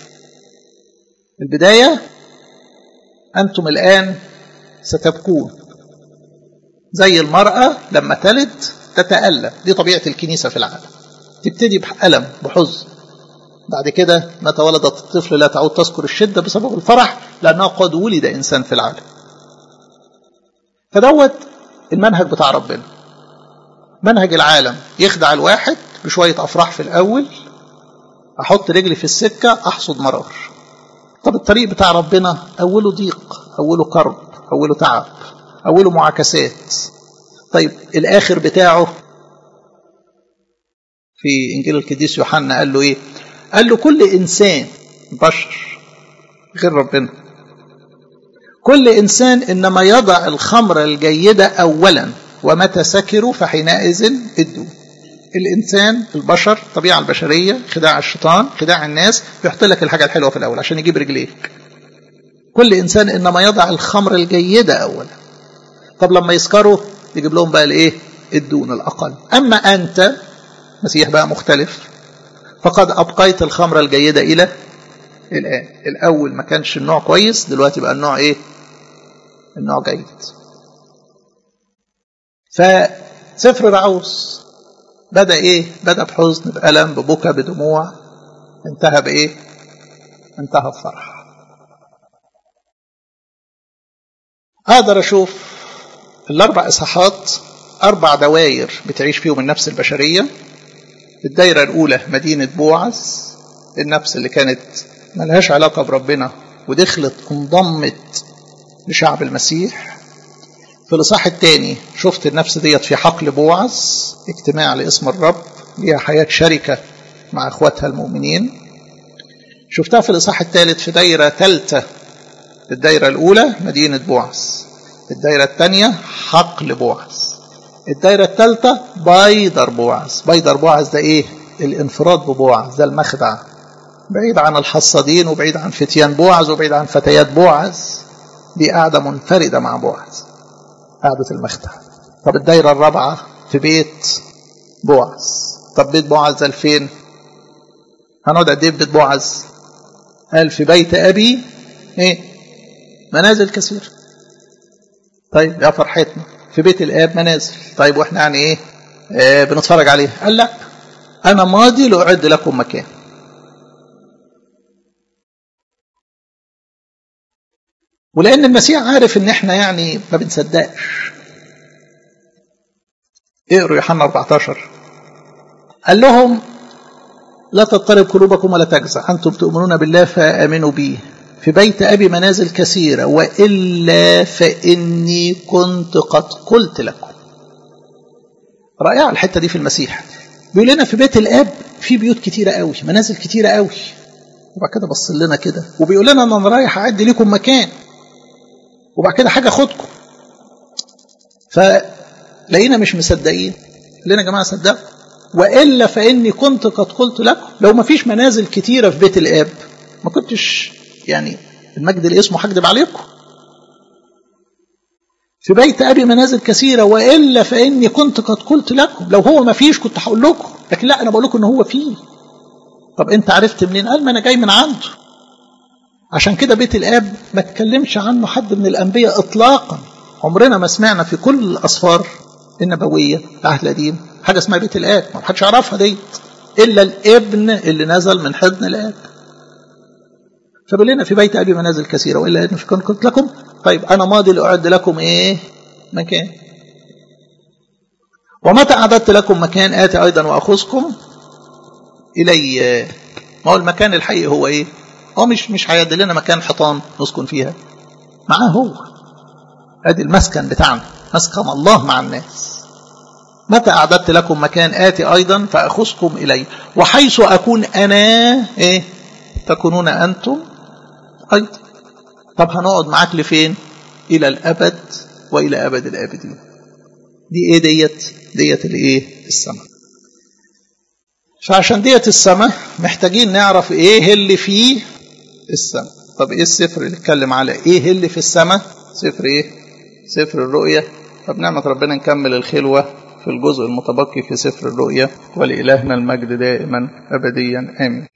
البداية أنتم الآن ستبكون زي المرأة لما تلد تتألم دي طبيعة الكنيسة في العالم تبتدي بألم بحزن بعد كده متى ولدت الطفل لا تعود تذكر الشدة بسبب الفرح لأنه قد ولد إنسان في العالم فدوت المنهج بتاع ربنا منهج العالم يخدع الواحد بشوية أفراح في الأول أحط رجلي في السكة أحصد مرار طب الطريق بتاع ربنا أوله ضيق أوله كرب أوله تعب أوله معاكسات طيب الآخر بتاعه في إنجيل القديس يوحنا قال له إيه قال له كل إنسان بشر غير ربنا كل إنسان إنما يضع الخمر الجيدة أولا ومتى سكروا فحينئذ ادوا الإنسان البشر الطبيعة البشرية خداع الشيطان خداع الناس بيحط لك الحاجة الحلوة في الأول عشان يجيب رجليك كل إنسان إنما يضع الخمر الجيدة أولا طب لما يسكروا يجيب لهم بقى الإيه الدون الأقل أما أنت مسيح بقى مختلف فقد أبقيت الخمر الجيدة إلى الآن الأول ما كانش النوع كويس دلوقتي بقى النوع إيه النوع جيد فسفر رعوس بدأ إيه بدأ بحزن بألم ببكى بدموع انتهى بإيه انتهى بفرح أقدر أشوف الأربع إصحاحات أربع دواير بتعيش فيهم النفس البشرية الدايرة الأولى مدينة بوعز النفس اللي كانت ملهاش علاقة بربنا ودخلت انضمت لشعب المسيح في الإصحاح الثاني شفت النفس ديت في حقل بوعز اجتماع لاسم الرب ليها حياة شركة مع إخواتها المؤمنين شفتها في الإصحاح الثالث في دايرة ثالثة الدايرة الأولى مدينة بوعز الدايرة الثانية حقل بوعز الدايرة الثالثة بيدر بوعز بيدر بوعز ده إيه الانفراد ببوعز ده المخدع بعيد عن الحصادين وبعيد عن فتيان بوعز وبعيد عن فتيات بوعز دي قاعدة منفردة مع بوعز قاعدة المخدع طب الدايرة الرابعة في بيت بوعز طب بيت بوعز ده فين هنقعد قد ايه في بيت بوعز قال في بيت أبي ايه منازل كثير طيب يا فرحتنا في بيت الآب منازل طيب واحنا يعني ايه آه بنتفرج عليه قال لا أنا ماضي لأعد لكم مكان ولأن المسيح عارف إن إحنا يعني ما بنصدقش اقروا يوحنا 14 قال لهم لا تضطرب قلوبكم ولا تجزع أنتم تؤمنون بالله فآمنوا بي في بيت أبي منازل كثيرة وإلا فإني كنت قد قلت لكم رائعة الحتة دي في المسيح بيقول لنا في بيت الآب في بيوت كتيرة قوي منازل كتيرة قوي وبعد كده بص لنا كده وبيقول لنا أنا رايح أعد لكم مكان وبعد كده حاجة خدكم فلقينا مش مصدقين لنا يا جماعة صدقوا وإلا فإني كنت قد قلت لكم لو ما فيش منازل كتيرة في بيت الآب ما كنتش يعني المجد اللي اسمه هكذب عليكم في بيت أبي منازل كثيرة وإلا فإني كنت قد قلت لكم لو هو ما فيش كنت هقول لكم لكن لا أنا بقول لكم إن هو فيه طب أنت عرفت منين قال ما أنا جاي من عنده عشان كده بيت الآب ما تكلمش عنه حد من الأنبياء إطلاقا عمرنا ما سمعنا في كل الأسفار النبوية العهد القديم حاجة اسمها بيت الآب ما حدش يعرفها ديت إلا الابن اللي نزل من حضن الآب فبقول لنا في بيت أبي منازل كثيرة وإلا إن كنت قلت لكم طيب أنا ماضي لأعد لكم إيه مكان ومتى أعددت لكم مكان آتي أيضا وأخذكم إلي ما هو المكان الحقيقي هو إيه هو مش مش هيعد لنا مكان حيطان نسكن فيها معاه هو ادي المسكن بتاعنا مسكن الله مع الناس متى أعددت لكم مكان آتي أيضا فأخذكم إلي وحيث أكون أنا إيه تكونون أنتم أيضا طب هنقعد معاك لفين إلى الأبد وإلى أبد الآبدين دي إيه ديت ديت الإيه السماء فعشان ديت السماء محتاجين نعرف إيه اللي فيه السماء طب إيه السفر اللي اتكلم على إيه اللي في السماء سفر إيه سفر الرؤية طب نعمة ربنا نكمل الخلوة في الجزء المتبقي في سفر الرؤيا ولإلهنا المجد دائما أبديا آمين